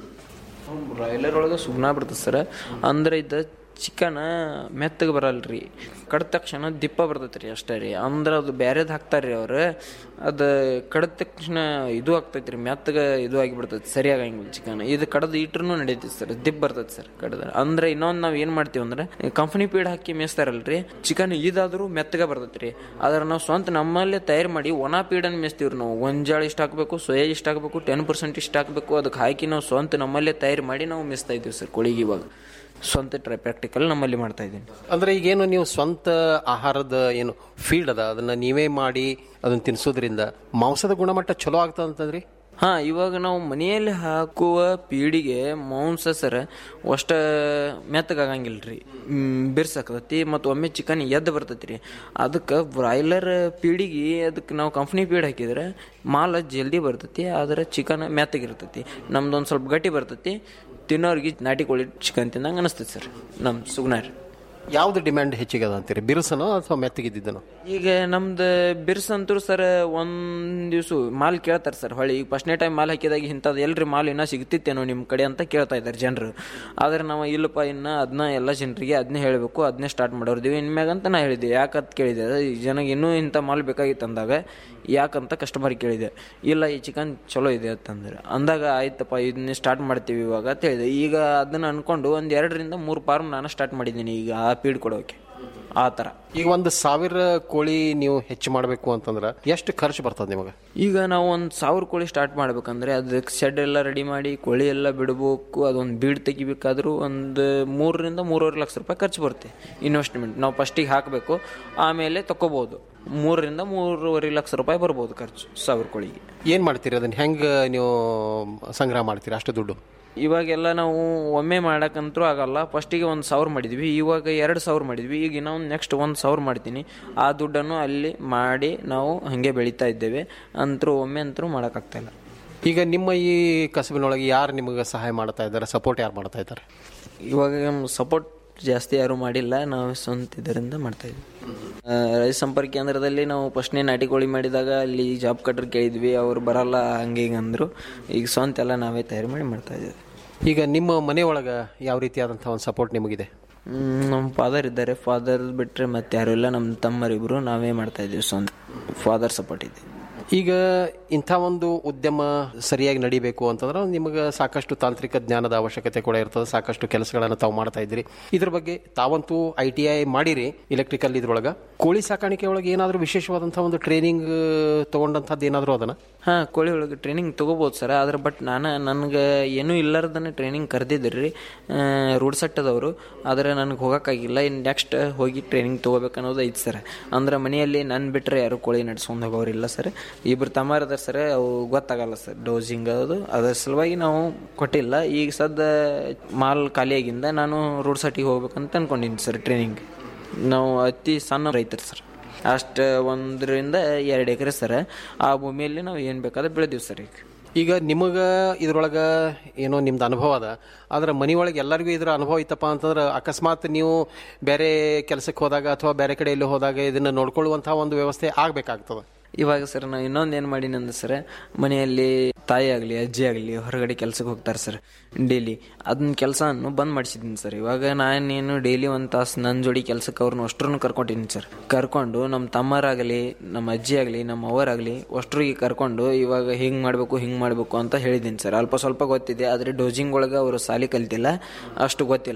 ಬ್ರಾಯ್ಲರ್ ಒಳಗೆ ಸುಗ್ನ ಬರ್ತದೆ ಸರ್ ಅಂದ್ರೆ ಇದು ಚಿಕನ್ ಮೆತ್ತಗೆ ಬರಲ್ರಿ ಕಡ್ದ ತಕ್ಷಣ ದಿಪ್ಪ ಬರ್ತೈತೆ ರೀ ಅಷ್ಟೇ ರೀ ಅಂದ್ರೆ ಅದು ಬ್ಯಾರೇದು ಹಾಕ್ತಾರೆ ರೀ ಅವ್ರು ಅದು ಕಡ್ದ ತಕ್ಷಣ ಇದು ಆಗ್ತೈತೆ ರೀ ಮೆತ್ತಗೆ ಇದು ಆಗಿಬಿಡ್ತೈತೆ ಸರಿಯಾಗಂಗಿಲ್ಲ ಚಿಕನ್ ಇದು ಕಡ್ದು ಇಟ್ರೂ ನಡೀತೈತೆ ಸರ್ ದಿಪ್ ಬರ್ತೈತೆ ಸರ್ ಕಡ್ದ ಅಂದ್ರೆ ಇನ್ನೊಂದು ನಾವು ಏನು ಮಾಡ್ತೀವಿ ಅಂದ್ರೆ ಕಂಪನಿ ಪೀಡ್ ಹಾಕಿ ಮೇಯಿಸ್ತಾರಲ್ರಿ ಚಿಕನ್ ಇದಾದರೂ ಮೆತ್ತಗೆ ಬರ್ತೈತೆ ರೀ ಆದ್ರೆ ನಾವು ಸ್ವಂತ ನಮ್ಮಲ್ಲೇ ತಯಾರು ಮಾಡಿ ಒಣ ಪೀಡನ್ನು ಮೇಯಿಸ್ತೀವಿ ನಾವು ಗೊಂಜಾಳ ಇಷ್ಟು ಹಾಕಬೇಕು ಸೋಯಾ ಇಷ್ಟು ಹಾಕಬೇಕು ಟೆನ್ ಪರ್ಸೆಂಟ್ ಇಷ್ಟು ಹಾಕಬೇಕು ಅದಕ್ಕೆ ಹಾಕಿ ನಾವು ಸ್ವಂತ ನಮ್ಮಲ್ಲೇ ತಯಾರು ಮಾಡಿ ನಾವು ಮೇಯಿಸ್ತಾ ಇದ್ದೀವಿ ಸರ್ ಕೋಳಿಗೆ ಇವಾಗ ಸ್ವಂತ ಟ್ರೈ ಪ್ರಾಕ್ಟಿಕಲ್ ನಮ್ಮಲ್ಲಿ ಮಾಡ್ತಾ ಇದ್ದೀನಿ ಅಂದ್ರೆ ಈಗೇನು ನೀವು ಸ್ವಂತ ಆಹಾರದ ಏನು ಫೀಲ್ಡ್ ಅದ ಅದನ್ನ ನೀವೇ ಮಾಡಿ ಅದನ್ನ ತಿನ್ಸೋದ್ರಿಂದ ಮಾಂಸದ ಗುಣಮಟ್ಟ ಚಲೋ ಆಗ್ತದ ಅಂತಂದ್ರಿ ಹಾ ಇವಾಗ ನಾವು ಮನೆಯಲ್ಲಿ ಹಾಕುವ ಪೀಡಿಗೆ ಮಾಂಸ ಸರ ಅಷ್ಟ ಮೆತ್ತಗಾಗಂಗಿಲ್ಲ ರೀ ಬಿರ್ಸಾಕತೈತಿ ಮತ್ತು ಒಮ್ಮೆ ಚಿಕನ್ ಎದ್ದು ಬರ್ತೈತಿ ರೀ ಅದಕ್ಕೆ ಬ್ರಾಯ್ಲರ್ ಪೀಡಿಗೆ ಅದಕ್ಕೆ ನಾವು ಕಂಪ್ನಿ ಪೀಡ್ ಹಾಕಿದ್ರೆ ಮಾಲ ಜಲ್ದಿ ಬರ್ತೈತಿ ಆದ್ರೆ ಚಿಕನ್ ಮೆತ್ತಗಿರ್ತೈತಿ ನಮ್ದೊಂದು ಸ್ವಲ್ಪ ಗಟ್ಟಿ ಬರ್ತೈತಿ ತಿನ್ನೋರಿಗೆ ನಾಟಿ ಕೋಳಿ ಚಿಕನ್ ತಿಂದಂಗೆ ಅನಿಸ್ತೈತಿ ಸರ್ ನಮ್ಮ ಸುಗ್ನಾರ್ ಯಾವ್ದು ಡಿಮ್ಯಾಂಡ್ ಹೆಚ್ಚಿಗೆ ಅದ ಅಂತೀರಿ ಬಿರುಸನೋ ಅಥವಾ ಮೆತ್ತಗಿದ್ದನೋ ಈಗ ನಮ್ದು ಬಿರ್ಸ್ ಅಂತೂ ಸರ್ ಒಂದ್ ದಿವ್ಸ ಮಾಲ್ ಕೇಳ್ತಾರೆ ಸರ್ ಹೊಳ್ಳಿ ಈಗ ಫಸ್ಟ್ನೇ ಟೈಮ್ ಮಾಲ್ ಹಾಕಿದಾಗ ಇಂಥದ್ದು ಎಲ್ರಿ ಮಾಲ್ ಇನ್ನೂ ಸಿಗ್ತಿತ್ತೇನೋ ನಿಮ್ಮ ಕಡೆ ಅಂತ ಕೇಳ್ತಾ ಇದ್ದಾರೆ ಜನರು ಆದ್ರೆ ನಾವು ಇಲ್ಲಪ್ಪ ಇನ್ನು ಅದನ್ನ ಎಲ್ಲ ಜನರಿಗೆ ಅದನ್ನೇ ಹೇಳಬೇಕು ಅದನ್ನೇ ಸ್ಟಾರ್ಟ್ ಮಾಡೋರ್ದೀವಿ ಇನ್ಮ್ಯಾಗ ಅಂತ ನಾ ಹೇಳಿದ್ದೆ ಯಾಕಂತ ಕೇಳಿದೆ ಈ ಜನಗೆ ಇನ್ನೂ ಇಂಥ ಮಾಲ್ ಬೇಕಾಗಿತ್ತು ಅಂದಾಗ ಯಾಕಂತ ಕಸ್ಟಮರ್ ಕೇಳಿದೆ ಇಲ್ಲ ಈ ಚಿಕನ್ ಚಲೋ ಇದೆ ಅಂತಂದ್ರೆ ಅಂದಾಗ ಆಯ್ತಪ್ಪ ಇದನ್ನೇ ಸ್ಟಾರ್ಟ್ ಮಾಡ್ತೀವಿ ಇವಾಗ ಅಂತ ಹೇಳಿದೆ ಈಗ ಅದನ್ನ ಅನ್ಕೊಂಡು ಒಂದು ಎರಡರಿಂದ ಮೂರು ಫಾರ್ಮ್ ನಾನು ಸ್ಟಾರ್ಟ್ ಮಾಡಿದ್ದೀನಿ ಈಗ ಆ ಪೀಡ್ ಕೊಡೋಕೆ ಆ ಥರ ಈಗ ಒಂದು ಸಾವಿರ ಕೋಳಿ ನೀವು ಹೆಚ್ಚು ಮಾಡಬೇಕು ಅಂತಂದ್ರೆ ಎಷ್ಟು ಖರ್ಚು ಬರ್ತದೆ ನಿಮಗೆ ಈಗ ನಾವು ಒಂದು ಸಾವಿರ ಕೋಳಿ ಸ್ಟಾರ್ಟ್ ಮಾಡ್ಬೇಕಂದ್ರೆ ಅದಕ್ಕೆ ಶೆಡ್ ಎಲ್ಲ ರೆಡಿ ಮಾಡಿ ಕೋಳಿ ಎಲ್ಲ ಬಿಡಬೇಕು ಅದೊಂದು ಬೀಡ್ ತೆಗಿಬೇಕಾದ್ರೂ ಒಂದು ಮೂರರಿಂದ ಮೂರುವರೆ ಲಕ್ಷ ರೂಪಾಯಿ ಖರ್ಚು ಬರುತ್ತೆ ಇನ್ವೆಸ್ಟ್ಮೆಂಟ್ ನಾವು ಫಸ್ಟಿಗೆ ಹಾಕಬೇಕು ಆಮೇಲೆ ತಗೋಬೋದು ಮೂರರಿಂದ ಮೂರುವರೆ ಲಕ್ಷ ರೂಪಾಯಿ ಬರ್ಬೋದು ಖರ್ಚು ಸಾವಿರ ಕೋಳಿಗೆ ಏನು ಮಾಡ್ತೀರಿ ಅದನ್ನ ಹೆಂಗೆ ನೀವು ಸಂಗ್ರಹ ಮಾಡ್ತೀರಿ ಅಷ್ಟು ದುಡ್ಡು ಇವಾಗೆಲ್ಲ ನಾವು ಒಮ್ಮೆ ಮಾಡಕ್ಕಂತೂ ಆಗಲ್ಲ ಫಸ್ಟಿಗೆ ಒಂದು ಸಾವಿರ ಮಾಡಿದ್ವಿ ಇವಾಗ ಎರಡು ಸಾವಿರ ಮಾಡಿದ್ವಿ ಈಗ ಇನ್ನೊಂದು ನೆಕ್ಸ್ಟ್ ಒಂದು ಸಾವಿರ ಮಾಡ್ತೀನಿ ಆ ದುಡ್ಡನ್ನು ಅಲ್ಲಿ ಮಾಡಿ ನಾವು ಹಾಗೆ ಬೆಳೀತಾ ಇದ್ದೇವೆ ಅಂತರೂ ಒಮ್ಮೆ ಅಂತರೂ ಮಾಡೋಕ್ಕಾಗ್ತಾಯಿಲ್ಲ ಈಗ ನಿಮ್ಮ ಈ ಕಸಬಿನೊಳಗೆ ಯಾರು ನಿಮಗೆ ಸಹಾಯ ಮಾಡ್ತಾ ಇದ್ದಾರೆ ಸಪೋರ್ಟ್ ಯಾರು ಮಾಡ್ತಾ ಇದ್ದಾರೆ ಇವಾಗ ಸಪೋರ್ಟ್ ಜಾಸ್ತಿ ಯಾರು ಮಾಡಿಲ್ಲ ನಾವು ಸ್ವಂತ ಇದರಿಂದ ಮಾಡ್ತಾ ಇದ್ವಿ ಆ, ರೈತ ಸಂಪರ್ಕ ಕೇಂದ್ರದಲ್ಲಿ ನಾವು ಫಸ್ಟ್ನೇ ನಾಟಿ ಕೋಳಿ ಮಾಡಿದಾಗ ಅಲ್ಲಿ ಜಾಬ್ ಕಟ್ರ್ ಕೇಳಿದ್ವಿ ಅವ್ರು ಬರಲ್ಲ ಹಂಗೆ ಹಿಂಗೆ ಅಂದರು ಈಗ ಸ್ವಂತ ಎಲ್ಲ ನಾವೇ ತಯಾರು ಮಾಡಿ ಮಾಡ್ತಾ ಇದ್ದೀವಿ ಈಗ ನಿಮ್ಮ ಮನೆಯೊಳಗೆ ಯಾವ ರೀತಿಯಾದಂಥ ಒಂದು ಸಪೋರ್ಟ್ ನಿಮಗಿದೆ ಮ್, ನಮ್ಮ ಫಾದರ್ ಇದ್ದಾರೆ ಫಾದರ್ ಬಿಟ್ಟರೆ ಮತ್ತೆ ಯಾರು ಇಲ್ಲ ನಮ್ಮ ತಮ್ಮರಿಬ್ಬರು ನಾವೇ ಮಾಡ್ತಾ ಇದ್ದೀವಿ ಸ್ವಂತ ಫಾದರ್ ಸಪೋರ್ಟ್ ಇದೆ ಈಗ ಇಂಥ ಒಂದು ಉದ್ಯಮ ಸರಿಯಾಗಿ ನಡಿಬೇಕು ಅಂತಂದ್ರೆ ನಿಮಗೆ ಸಾಕಷ್ಟು ತಾಂತ್ರಿಕ ಜ್ಞಾನದ ಅವಶ್ಯಕತೆ ಕೂಡ ಇರ್ತದೆ ಸಾಕಷ್ಟು ಕೆಲಸಗಳನ್ನು ತಾವು ಮಾಡ್ತಾ ಇದ್ದೀರಿ ಇದ್ರ ಬಗ್ಗೆ ತಾವಂತೂ ಐ ಟಿ ಐ ಮಾಡಿರಿ ಇಲೆಕ್ಟ್ರಿಕಲ್ ಇದ್ರೊಳಗೆ ಕೋಳಿ ಸಾಕಾಣಿಕೆ ಒಳಗೆ ಏನಾದರೂ ವಿಶೇಷವಾದಂಥ ಒಂದು ಟ್ರೈನಿಂಗ್ ತಗೊಂಡಂಥದ್ದು ಏನಾದರೂ ಅದನ್ನ ಹಾಂ ಕೋಳಿ ಒಳಗೆ ಟ್ರೈನಿಂಗ್ ತೊಗೋಬೋದು ಸರ್ ಆದ್ರೆ ಬಟ್ ನಾನು ನನಗೆ ಏನೂ ಇಲ್ಲಾರ್ದನೆ ಟ್ರೈನಿಂಗ್ ಕರೆದಿದ್ರಿ ರೀ ರೂಢ ಸಟ್ಟದವರು ಆದರೆ ನನಗೆ ಹೋಗೋಕ್ಕಾಗಿಲ್ಲ ಇನ್ನು ನೆಕ್ಸ್ಟ್ ಹೋಗಿ ಟ್ರೈನಿಂಗ್ ತೊಗೋಬೇಕು ಅನ್ನೋದು ಐತೆ ಸರ್ ಅಂದ್ರೆ ಮನೆಯಲ್ಲಿ ನನ್ನ ಬಿಟ್ಟರೆ ಯಾರು ಕೋಳಿ ನಡ್ಸ್ಕೊಂಡು ಹೋಗೋರಿಲ್ಲ ಸರ್ ಇಬ್ರು ತಮ್ಮಾರ ಅದಾರ ಸರ್ ಅವು ಗೊತ್ತಾಗಲ್ಲ ಸರ್ ಡೋಸಿಂಗ್ ಅದು ಅದರ ಸಲುವಾಗಿ ನಾವು ಕೊಟ್ಟಿಲ್ಲ ಈಗ ಸದ್ದ ಮಾಲ್ ಖಾಲಿಯಾಗಿಂದ ನಾನು ರೂಢ ಸಟ್ಟಿಗೆ ಹೋಗ್ಬೇಕಂತ ಅನ್ಕೊಂಡಿನಿ ಸರ್ ಟ್ರೈನಿಂಗ್ ನಾವು ಅತಿ ಸಣ್ಣ ರೈತರು ಸರ್ ಅಷ್ಟು ಒಂದರಿಂದ ಎರಡು ಎಕರೆ ಸರ್ ಆ ಭೂಮಿಯಲ್ಲಿ ನಾವು ಏನು ಬೇಕಾದ್ರೆ ಬೆಳೆದೀವಿ ಸರ್ ಈಗ ಈಗ ನಿಮಗೆ ಇದ್ರೊಳಗೆ ಏನೋ ನಿಮ್ದು ಅನುಭವ ಅದ ಆದ್ರೆ ಮನೆಯೊಳಗೆ ಎಲ್ಲರಿಗೂ ಇದ್ರ ಅನುಭವ ಇತ್ತಪ್ಪ ಅಂತಂದ್ರೆ ಅಕಸ್ಮಾತ್ ನೀವು ಬೇರೆ ಕೆಲಸಕ್ಕೆ ಹೋದಾಗ ಅಥವಾ ಬೇರೆ ಕಡೆ ಎಲ್ಲಿ ಹೋದಾಗ ಇದನ್ನ ನೋಡ್ಕೊಳ್ಳುವಂಥ ಒಂದು ವ್ಯವಸ್ಥೆ ಆಗಬೇಕಾಗ್ತದೆ ಇವಾಗ ಸರ್ ನಾವು ಇನ್ನೊಂದು ಏನು ಮಾಡೀನಿ ಅಂದ್ರೆ ಸರ್ ಮನೆಯಲ್ಲಿ ತಾಯಿ ಆಗಲಿ ಅಜ್ಜಿ ಆಗಲಿ ಹೊರಗಡೆ ಕೆಲ್ಸಕ್ಕೆ ಹೋಗ್ತಾರೆ ಸರ್ ಡೈಲಿ ಅದನ್ನ ಕೆಲಸವನ್ನು ಬಂದ್ ಮಾಡಿಸಿದ್ದೀನಿ ಸರ್ ಇವಾಗ ನಾನೇನು ಡೈಲಿ ಒಂದು ತಾಸು ನನ್ನ ಜೋಡಿ ಕೆಲಸಕ್ಕೆ ಅವ್ರನ್ನ ಅಷ್ಟ್ರನ್ನು ಕರ್ಕೊಂಡಿದ್ದೀನಿ ಸರ್ ಕರ್ಕೊಂಡು ನಮ್ಮ ತಮ್ಮರಾಗಲಿ ನಮ್ಮ ಅಜ್ಜಿ ಆಗಲಿ ನಮ್ಮ ಅವರಾಗಲಿ ಅಷ್ಟ್ರಿಗೆ ಕರ್ಕೊಂಡು ಇವಾಗ ಹಿಂಗೆ ಮಾಡಬೇಕು ಹಿಂಗೆ ಮಾಡಬೇಕು ಅಂತ ಹೇಳಿದ್ದೀನಿ ಸರ್ ಅಲ್ಪ ಸ್ವಲ್ಪ ಗೊತ್ತಿದೆ ಆದರೆ ಡೋಸಿಂಗ್ ಒಳಗೆ ಅವರು ಸಾಲಿ ಕಲ್ತಿಲ್ಲ ಅಷ್ಟು ಗೊತ್ತಿಲ್ಲ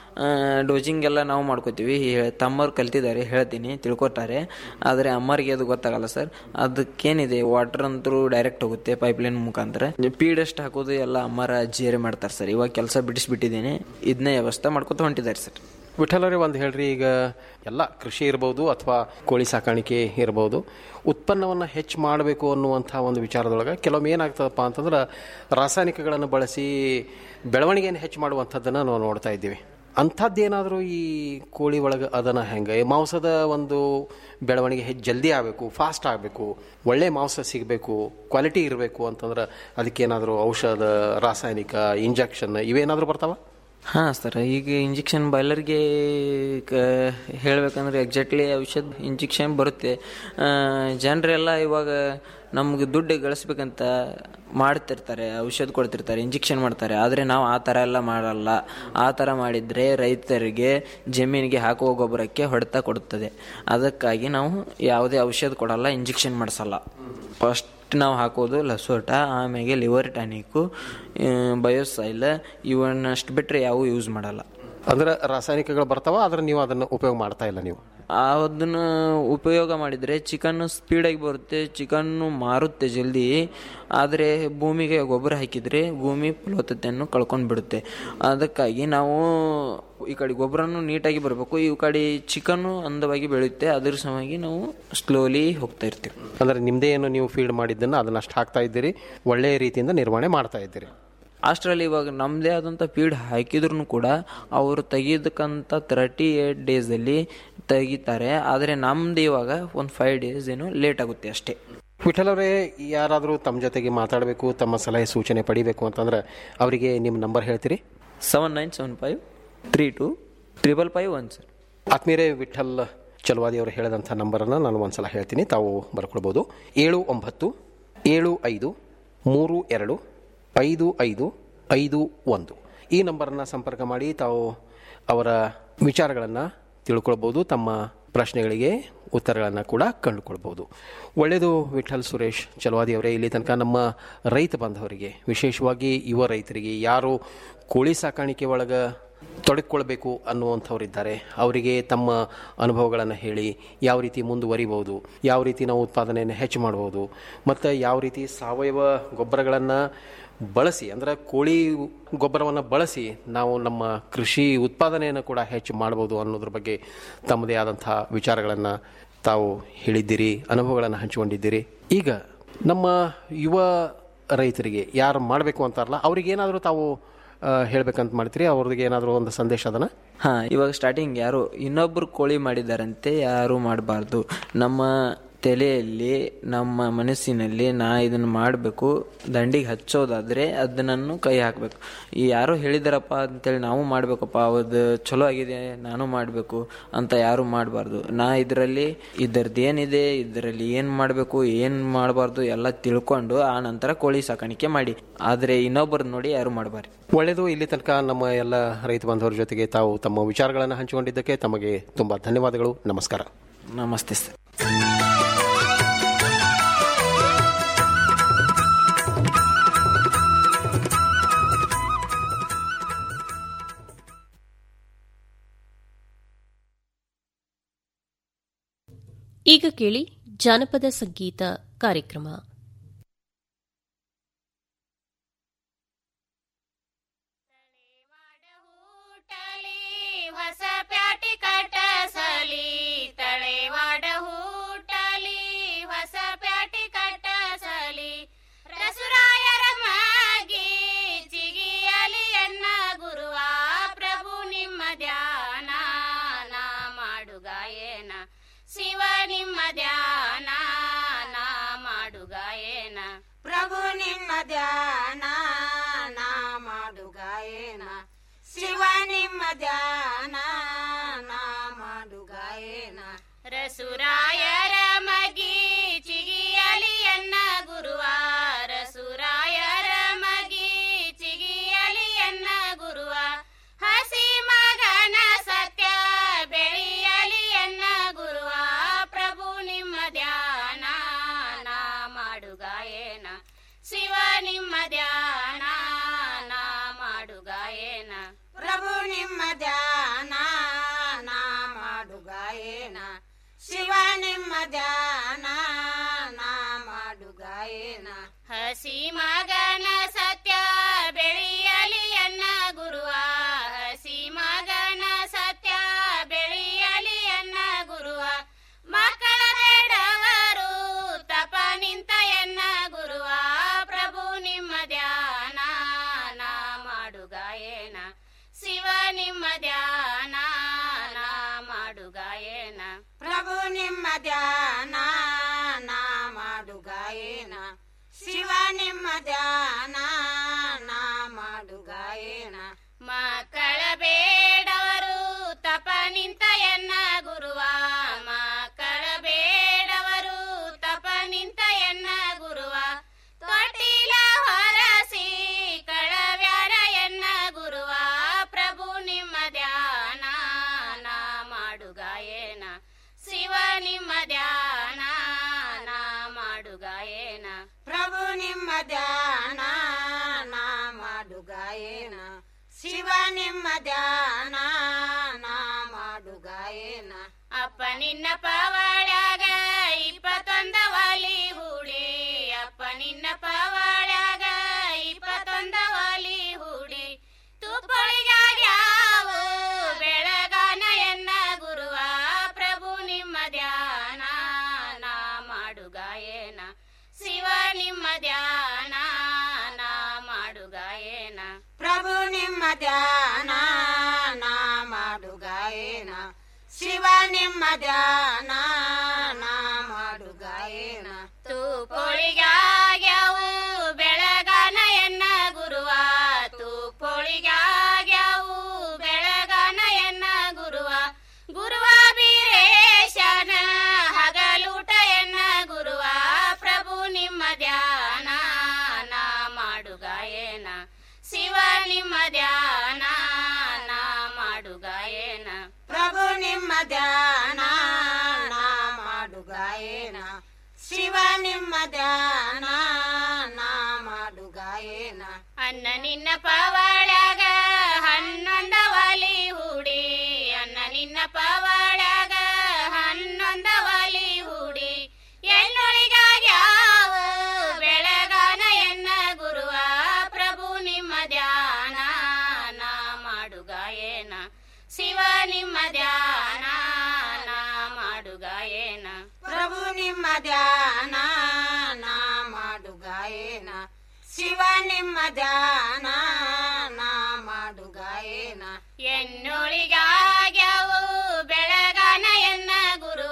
ಡೋಜಿಂಗ್ ಎಲ್ಲ ನಾವು ಮಾಡ್ಕೋತೀವಿ ಹೇ- ತಮ್ಮವ್ರು ಕಲ್ತಿದ್ದಾರೆ ಹೇಳ್ತೀನಿ ತಿಳ್ಕೊತಾರೆ ಆದರೆ ಅಮ್ಮರಿಗೆ ಅದು ಗೊತ್ತಾಗಲ್ಲ ಸರ್ ಅದಕ್ಕೇನಿದೆ ವಾಟರ್ ಅಂತೂ ಡೈರೆಕ್ಟ್ ಹೋಗುತ್ತೆ ಪೈಪ್ಲೈನ್ ಮುಖಾಂತರ ಪೀಡ್ ಎಷ್ಟು ಹಾಕೋದು ಎಲ್ಲ ಅಮ್ಮರ ಅಜ್ಜಿಯರೇ ಮಾಡ್ತಾರೆ ಸರ್ ಇವಾಗ ಕೆಲಸ ಬಿಡಿಸ್ಬಿಟ್ಟಿದ್ದೀನಿ ಇದನ್ನೇ ವ್ಯವಸ್ಥೆ ಮಾಡ್ಕೊತ ಹೊಂಟಿದ್ದಾರೆ ಸರ್ ವಿಠಲರೇ ಒಂದು ಹೇಳ್ರಿ ಈಗ ಎಲ್ಲ ಕೃಷಿ ಇರ್ಬೋದು ಅಥವಾ ಕೋಳಿ ಸಾಕಾಣಿಕೆ ಇರ್ಬೋದು ಉತ್ಪನ್ನವನ್ನು ಹೆಚ್ಚು ಮಾಡಬೇಕು ಅನ್ನುವಂಥ ಒಂದು ವಿಚಾರದೊಳಗೆ ಕೆಲವೊಮ್ಮೆ ಏನಾಗ್ತದಪ್ಪ ಅಂತಂದ್ರೆ ರಾಸಾಯನಿಕಗಳನ್ನು ಬಳಸಿ ಬೆಳವಣಿಗೆಯನ್ನು ಹೆಚ್ಚು ಮಾಡುವಂಥದ್ದನ್ನು ನಾವು ನೋಡ್ತಾ ಇದ್ದೀವಿ ಅಂಥದ್ದೇನಾದರೂ ಈ ಕೋಳಿ ಒಳಗೆ ಅದನ್ನು ಹೆಂಗೆ ಈ ಮಾಂಸದ ಒಂದು ಬೆಳವಣಿಗೆ ಹೆಚ್ಚು ಜಲ್ದಿ ಆಗಬೇಕು ಫಾಸ್ಟ್ ಆಗಬೇಕು ಒಳ್ಳೆ ಮಾಂಸ ಸಿಗಬೇಕು ಕ್ವಾಲಿಟಿ ಇರಬೇಕು ಅಂತಂದ್ರೆ ಅದಕ್ಕೇನಾದರೂ ಔಷಧ ರಾಸಾಯನಿಕ ಇಂಜೆಕ್ಷನ್ ಇವೇನಾದರೂ ಬರ್ತಾವ ಹಾಂ ಸರ್ ಈಗ ಇಂಜೆಕ್ಷನ್ ಬಾಯ್ಲರ್ಗೆ ಹೇಳಬೇಕಂದ್ರೆ ಎಕ್ಸಾಕ್ಟ್ಲಿ ಔಷಧ ಇಂಜೆಕ್ಷನ್ ಬರುತ್ತೆ ಜನರೆಲ್ಲ ಇವಾಗ ನಮ್ಗೆ ದುಡ್ಡು ಗಳಿಸ್ಬೇಕಂತ ಮಾಡ್ತಿರ್ತಾರೆ ಔಷಧ ಕೊಡ್ತಿರ್ತಾರೆ ಇಂಜೆಕ್ಷನ್ ಮಾಡ್ತಾರೆ ಆದರೆ ನಾವು ಆ ಥರ ಎಲ್ಲ ಮಾಡಲ್ಲ ಆ ಥರ ಮಾಡಿದರೆ ರೈತರಿಗೆ ಜಮೀನಿಗೆ ಹಾಕುವ ಗೊಬ್ಬರಕ್ಕೆ ಹೊಡೆತ ಕೊಡುತ್ತದೆ ಅದಕ್ಕಾಗಿ ನಾವು ಯಾವುದೇ ಔಷಧ ಕೊಡಲ್ಲ ಇಂಜೆಕ್ಷನ್ ಮಾಡಿಸಲ್ಲ ಫಸ್ಟ್ ನಾವು ಹಾಕೋದು ಲಸೋಟ ಆಮೇಲೆ ಲಿವರ್ ಟಾನಿಕ್ಕು ಬಯೋಸೈಲ್ ಇವನ್ನಷ್ಟು ಬಿಟ್ಟರೆ ಯಾವೂ ಯೂಸ್ ಮಾಡಲ್ಲ ಅಂದ್ರೆ ರಾಸಾಯನಿಕಗಳು ಬರ್ತಾವ ಆದ್ರೆ ನೀವು ಅದನ್ನು ಉಪಯೋಗ ಮಾಡ್ತಾ ಇಲ್ಲ ನೀವು ಅದನ್ನ ಉಪಯೋಗ ಮಾಡಿದರೆ ಚಿಕನ್ ಸ್ಪೀಡಾಗಿ ಬರುತ್ತೆ ಚಿಕನ್ನು ಮಾರುತ್ತೆ ಜಲ್ದಿ ಆದರೆ ಭೂಮಿಗೆ ಗೊಬ್ಬರ ಹಾಕಿದರೆ ಭೂಮಿ ಫಲವತ್ತತೆಯನ್ನು ಕಳ್ಕೊಂಡು ಬಿಡುತ್ತೆ ಅದಕ್ಕಾಗಿ ನಾವು ಈ ಕಡೆ ಗೊಬ್ಬರನು ನೀಟಾಗಿ ಬರಬೇಕು ಈ ಕಡೆ ಚಿಕನ್ನು ಅಂದವಾಗಿ ಬೆಳೆಯುತ್ತೆ ಅದ್ರ ಸಲುವಾಗಿ ನಾವು ಸ್ಲೋಲಿ ಹೋಗ್ತಾ ಇರ್ತೀವಿ ಅಂದ್ರೆ ನಿಮ್ದೇ ಏನು ನೀವು ಫೀಡ್ ಮಾಡಿದ್ದನ್ನು ಅದನ್ನ ಅಷ್ಟು ಹಾಕ್ತಾ ಇದ್ದೀರಿ ಒಳ್ಳೆಯ ರೀತಿಯಿಂದ ನಿರ್ವಹಣೆ ಮಾಡ್ತಾ ಇದ್ದೀರಿ ಅಷ್ಟರಲ್ಲಿ ಇವಾಗ ನಮ್ಮದೇ ಆದಂಥ ಫೀಡ್ ಹಾಕಿದ್ರು ಕೂಡ ಅವರು ತೆಗಿಯೋದಕ್ಕಂತ ತರ್ಟಿ ಏಟ್ ಡೇಸಲ್ಲಿ ತೆಗಿತಾರೆ ಆದರೆ ನಮ್ದು ಇವಾಗ ಒಂದು ಫೈವ್ ಡೇಸ್ ಏನು ಲೇಟ್ ಆಗುತ್ತೆ ಅಷ್ಟೇ ವಿಠಲ್ ಅವರೇ ಯಾರಾದರೂ ತಮ್ಮ ಜೊತೆಗೆ ಮಾತಾಡಬೇಕು ತಮ್ಮ ಸಲಹೆ ಸೂಚನೆ ಪಡಿಬೇಕು ಅಂತಂದ್ರೆ ಅವರಿಗೆ ನಿಮ್ಮ ನಂಬರ್ ಹೇಳ್ತೀರಿ seven nine seven five three two triple five one sir ಆತ್ಮೀಯರೇ ವಿಠಲ್ ಚಲವಾದಿ ಅವರು ಹೇಳಿದಂಥ ನಂಬರನ್ನು ನಾನು ಒಂದ್ಸಲ ಹೇಳ್ತೀನಿ ತಾವು ಬರ್ಕೊಳ್ಬೋದು ಏಳು ಒಂಬತ್ತು ಏಳು ಐದು ಮೂರು ಎರಡು ಐದು ಐದು ಐದು ಒಂದು ಈ ನಂಬರನ್ನು ಸಂಪರ್ಕ ಮಾಡಿ ತಾವು ಅವರ ವಿಚಾರಗಳನ್ನು ತಿಳ್ಕೊಳ್ಬೋದು ತಮ್ಮ ಪ್ರಶ್ನೆಗಳಿಗೆ ಉತ್ತರಗಳನ್ನು ಕೂಡ ಕಂಡುಕೊಳ್ಬೋದು ಒಳ್ಳೆಯದು ವಿಠಲ್ ಸುರೇಶ್ ಚಲವಾದಿ ಅವರೇ ಇಲ್ಲಿ ತನಕ ನಮ್ಮ ರೈತ ಬಾಂಧವರಿಗೆ ವಿಶೇಷವಾಗಿ ಯುವ ರೈತರಿಗೆ ಯಾರು ಕೋಳಿ ಸಾಕಾಣಿಕೆ ಒಳಗೆ ತೊಡಗಿಕೊಳ್ಬೇಕು ಅನ್ನುವಂಥವರಿದ್ದಾರೆ ಅವರಿಗೆ ತಮ್ಮ ಅನುಭವಗಳನ್ನು ಹೇಳಿ ಯಾವ ರೀತಿ ಮುಂದುವರಿಬೋದು ಯಾವ ರೀತಿ ನಾವು ಉತ್ಪಾದನೆಯನ್ನು ಹೆಚ್ಚು ಮಾಡ್ಬೋದು ಮತ್ತು ಯಾವ ರೀತಿ ಸಾವಯವ ಗೊಬ್ಬರಗಳನ್ನು ಬಳಸಿ ಅಂದರೆ ಕೋಳಿ ಗೊಬ್ಬರವನ್ನು ಬಳಸಿ ನಾವು ನಮ್ಮ ಕೃಷಿ ಉತ್ಪಾದನೆಯನ್ನು ಕೂಡ ಹೆಚ್ಚು ಮಾಡ್ಬೋದು ಅನ್ನೋದ್ರ ಬಗ್ಗೆ ತಮ್ಮದೇ ಆದಂಥ ವಿಚಾರಗಳನ್ನು ತಾವು ಹೇಳಿದ್ದೀರಿ ಅನುಭವಗಳನ್ನು ಹಂಚಿಕೊಂಡಿದ್ದೀರಿ ಈಗ ನಮ್ಮ ಯುವ ರೈತರಿಗೆ ಯಾರು ಮಾಡಬೇಕು ಅಂತಾರಲ್ಲ ಅವ್ರಿಗೇನಾದರೂ ತಾವು ಆ, ಹೇಳ್ಬೇಕಂತ ಮಾಡ್ತೀರಿ ಅವ್ರಿಗೆ ಏನಾದರೂ ಒಂದು ಸಂದೇಶ ಅದನ್ನ ಹಾ ಇವಾಗ ಸ್ಟಾರ್ಟಿಂಗ್ ಯಾರು ಇನ್ನೊಬ್ರು ಕೋಳಿ ಮಾಡಿದಾರಂತೆ ಯಾರು ಮಾಡಬಾರ್ದು ನಮ್ಮ ತಲೆಯಲ್ಲಿ ನಮ್ಮ ಮನಸ್ಸಿನಲ್ಲಿ ನಾ ಇದನ್ನ ಮಾಡಬೇಕು ದಂಡಿಗೆ ಹಚ್ಚೋದಾದ್ರೆ ಅದನ್ನು ಕೈ ಹಾಕಬೇಕು ಈ ಯಾರೋ ಹೇಳಿದಾರಪ್ಪ ಅಂತೇಳಿ ನಾವು ಮಾಡಬೇಕಪ್ಪ ಅದು ಚಲೋ ಆಗಿದೆ ನಾನು ಮಾಡಬೇಕು ಅಂತ ಯಾರು ಮಾಡಬಾರ್ದು ನಾ ಇದರಲ್ಲಿ ಇದರದ್ದು ಏನಿದೆ ಇದರಲ್ಲಿ ಏನು ಮಾಡಬೇಕು ಏನು ಮಾಡಬಾರ್ದು ಎಲ್ಲ ತಿಳ್ಕೊಂಡು ಆ ನಂತರ ಕೋಳಿ ಸಾಕಾಣಿಕೆ ಮಾಡಿ ಆದರೆ ಇನ್ನೊಬ್ಬರನ್ನ ನೋಡಿ ಯಾರು ಮಾಡಬಾರ್ದು ಒಳ್ಳೆಯದು ಇಲ್ಲಿ ತನಕ ನಮ್ಮ ಎಲ್ಲ ರೈತ ಬಾಂಧವರ ಜೊತೆಗೆ ತಾವು ತಮ್ಮ ವಿಚಾರಗಳನ್ನು ಹಂಚಿಕೊಂಡಿದ್ದಕ್ಕೆ ತಮಗೆ ತುಂಬ ಧನ್ಯವಾದಗಳು ನಮಸ್ಕಾರ ನಮಸ್ತೆ ಸರ್ ಈಗ ಕೇಳಿ ಜಾನಪದ ಸಂಗೀತ ಕಾರ್ಯಕ್ರಮ ಹೊಸ ಪ್ಯಾಟಿ ಕಟ್ಟಸಲಿ ತಳೆವಾಡ ಹೂಟಲಿ ಹೊಸ ಪ್ಯಾಟಿ ಕಟ್ಟಸಲಿ ರಸುರಾಯರ ಮಾಗಿ ಚಿಗಿಯಲಿ ಎನ್ನ ಗುರುವ ಪ್ರಭು ನಿಮ್ಮ ಧ್ಯಾನ ನಾ ಮಾಡುಗಾಯೇನ ಶಿವ ನಿಮ್ಮ ಧ್ಯಾನ ನಾ ಮಾಡುಗಾಯೇನ ಪ್ರಭು ನಿಮ್ಮ ಧ್ಯಾನ ನಾ ಮಾಡುಗಾಯೇನ ಶಿವ ನಿಮ್ಮ ಧ್ಯಾನ ನಾ ಮಾಡುಗಾಯೇನ ರಸುರಾಯರ ಮಗಿ ಚಿಗಿಯಲಿ ಎನ್ನ ಗುರುವ ರಸುರಾಯರ ಮಗಿ ಚಿಗಿಯಲಿ ಎನ್ನ ಗುರುವ ಹಸಿ ಮಗನ ಸತ್ಯ ಬೆಳೆಯಲಿ ಎನ್ನ ಗುರುವ ಪ್ರಭು ನಿಮ್ಮ ಧ್ಯಾನ ನಾ ಮಾಡುಗಾಯೇನ ಶಿವ ನಿಮ್ಮ ಧ್ಯಾನ ನಾ ಮಾಡುಗಾಯೇನ ಪ್ರಭು ನಿಮ್ಮ ಧ್ಯಾನ ಶಿವ ನಿಮ್ಮ ಧ್ಯಾನ ನಾ ಮಾಡು ಗಾಯನ ಹಸಿ ಮಗನ ಸತ್ಯ ಬೆಳೆಯಲಿ ಎನ್ನ ಗುರುವ ಹಸಿ ಮಗನ ಸತ್ಯ ಬೆಳೆಯಲಿ ಎನ್ನ ಗುರುವ ಮಕ್ಕಳ ಬೇಡವರು ತಪ ನಿಂತ ಎನ್ನ ಗುರುವ ಪ್ರಭು ನಿಮ್ಮ ಧ್ಯಾನ ನಾ ಮಾಡು ಗಾಯನ ಶಿವ ನಿಮ್ಮ ಧ್ಯಾನ ನಾ ಮಾಡು ಗಾಯನ ಪ್ರಭು ನಿಮ್ಮ ಧ್ಯಾನ ನಾ ಮಾಡು ಗಾಯನ ಶಿವ ನಿಮ್ಮ ಧ್ಯಾನ ನಾ ಮಾಡು ಗಾಯನ ಮಕ್ಕಳ ಬೇಡವರು ತಪ ನಿಂತ ಎನ್ನ ಗುರುವ ಮಕ್ಕಳ ಬೇಡವರು ತಪ ನಿಂತ ಎನ್ನ ಗುರುವ ತೊಟ್ಟಿಲ ಹೊರಸಿ ಕಳವ್ಯಾರ ಎನ್ನ ಗುರುವ ಪ್ರಭು ನಿಮ್ಮ ಧ್ಯಾನ ನಾ ಮಾಡು ಗಾಯನ ಶಿವ ನಿಮ್ಮ ಧ್ಯಾನ ನಾ ಮಾಡು ಗಾಯನ ಪ್ರಭು ನಿಮ್ಮ ಧ್ಯಾನ ನಾ ಮಾಡು ಗಾಯನ ಶಿವ ನಿಮ್ಮ ಧ್ಯಾನ ನಾ ಮಾಡು ಗಾಯನ ಅಪ್ಪ ನಿನ್ನ ಪವಾಳ್ಯಾಗ ಇಪ್ಪತ್ತೊಂದ ವಾಲಿ ಹೂಡಿ ಅಪ್ಪ ನಿನ್ನ ಪವಾಳ್ಯಾಗ ಇಪ್ಪತ್ತೊಂದ ವಾಲಿ ಹೂಡಿ ತುಪ್ಪಳಿಗಾಗ್ಯಾವು ಬೆಳಗಾನ ಎನ್ನ ಗುರುವ ಪ್ರಭು ನಿಮ್ಮ ಧ್ಯಾನ ನಾ ಮಾಡು ಗಾಯನ ಶಿವ ನಿಮ್ಮ ಧ್ಯಾನ ನಾ ಮಾಡು ಗಾಯನ ಪ್ರಭು ನಿಮ್ಮ ಧ್ಯಾನ ನಾ ಮಾಡು ಗಾಯನ ಶಿವ ನಿಮ್ಮ ಧ್ಯಾನ ನಾ ಮಾಡು ಗಾಯನ ತೂಪೊಳಿಗಾಗ್ಯಾವು ಬೆಳಗಾನ ಎನ್ನ ಗುರುವ ತೂಪೊಳಿಗಾಗ್ಯಾವು ಬೆಳಗಾನ ಎನ್ನ ಗುರುವ ಗುರುವ ಬೀರೇಶನ ಹಗಲೂಟ ಎನ್ನ ಗುರುವ ಪ್ರಭು ನಿಮ್ಮ ಧ್ಯಾನ ನಾ ಮಾಡು ಗಾಯನ ಶಿವ ನಿಮ್ಮ ಧ್ಯಾನ ನಾ ಮಾಡು ಗಾಯನ ಪ್ರಭು ನಿಮ್ಮ ಧ್ಯಾನ ನಾ ಮಾಡು ಗಾಯನ ಶಿವ ನಿಮ್ಮ ಧ್ಯಾನ ನಾ ಮಾಡು ಗಾಯನ ಅನ್ನ ನಿನ್ನ ಪವಾಳ್ಯಾಗ ಹನ್ನೊಂದ ವಾಲಿ ಹೂಡಿ ಅನ್ನ ನಿನ್ನ ಪವಾಳ್ಯಾಗ ಹನ್ನೊಂದ ವಾಲಿ ಹೂಡಿ ಎನ್ನೊಳಿಗಾಗ್ಯಾವ ಬೆಳಗಾನ ಎನ್ನ ಗುರುವ ಪ್ರಭು ನಿಮ್ಮ ಧ್ಯಾನ ನಾ ಮಾಡು ಗಾಯನ ಶಿವ ನಿಮ್ಮ ಧ್ಯಾನ ನಾ ಮಾಡು ಗಾಯನ ಪ್ರಭು ನಿಮ್ಮ ಧ್ಯಾನ ನಾ ಮಾಡು ಗಾಯನ ಶಿವ ನಿಮ್ಮ ಧ್ಯಾನ ನಾ ಮಾಡು ಗಾಯನ ಎನ್ನೊಳಿಗಾಗ್ಯಾವು ಬೆಳಗಾನ ಎನ್ನ ಗುರುವ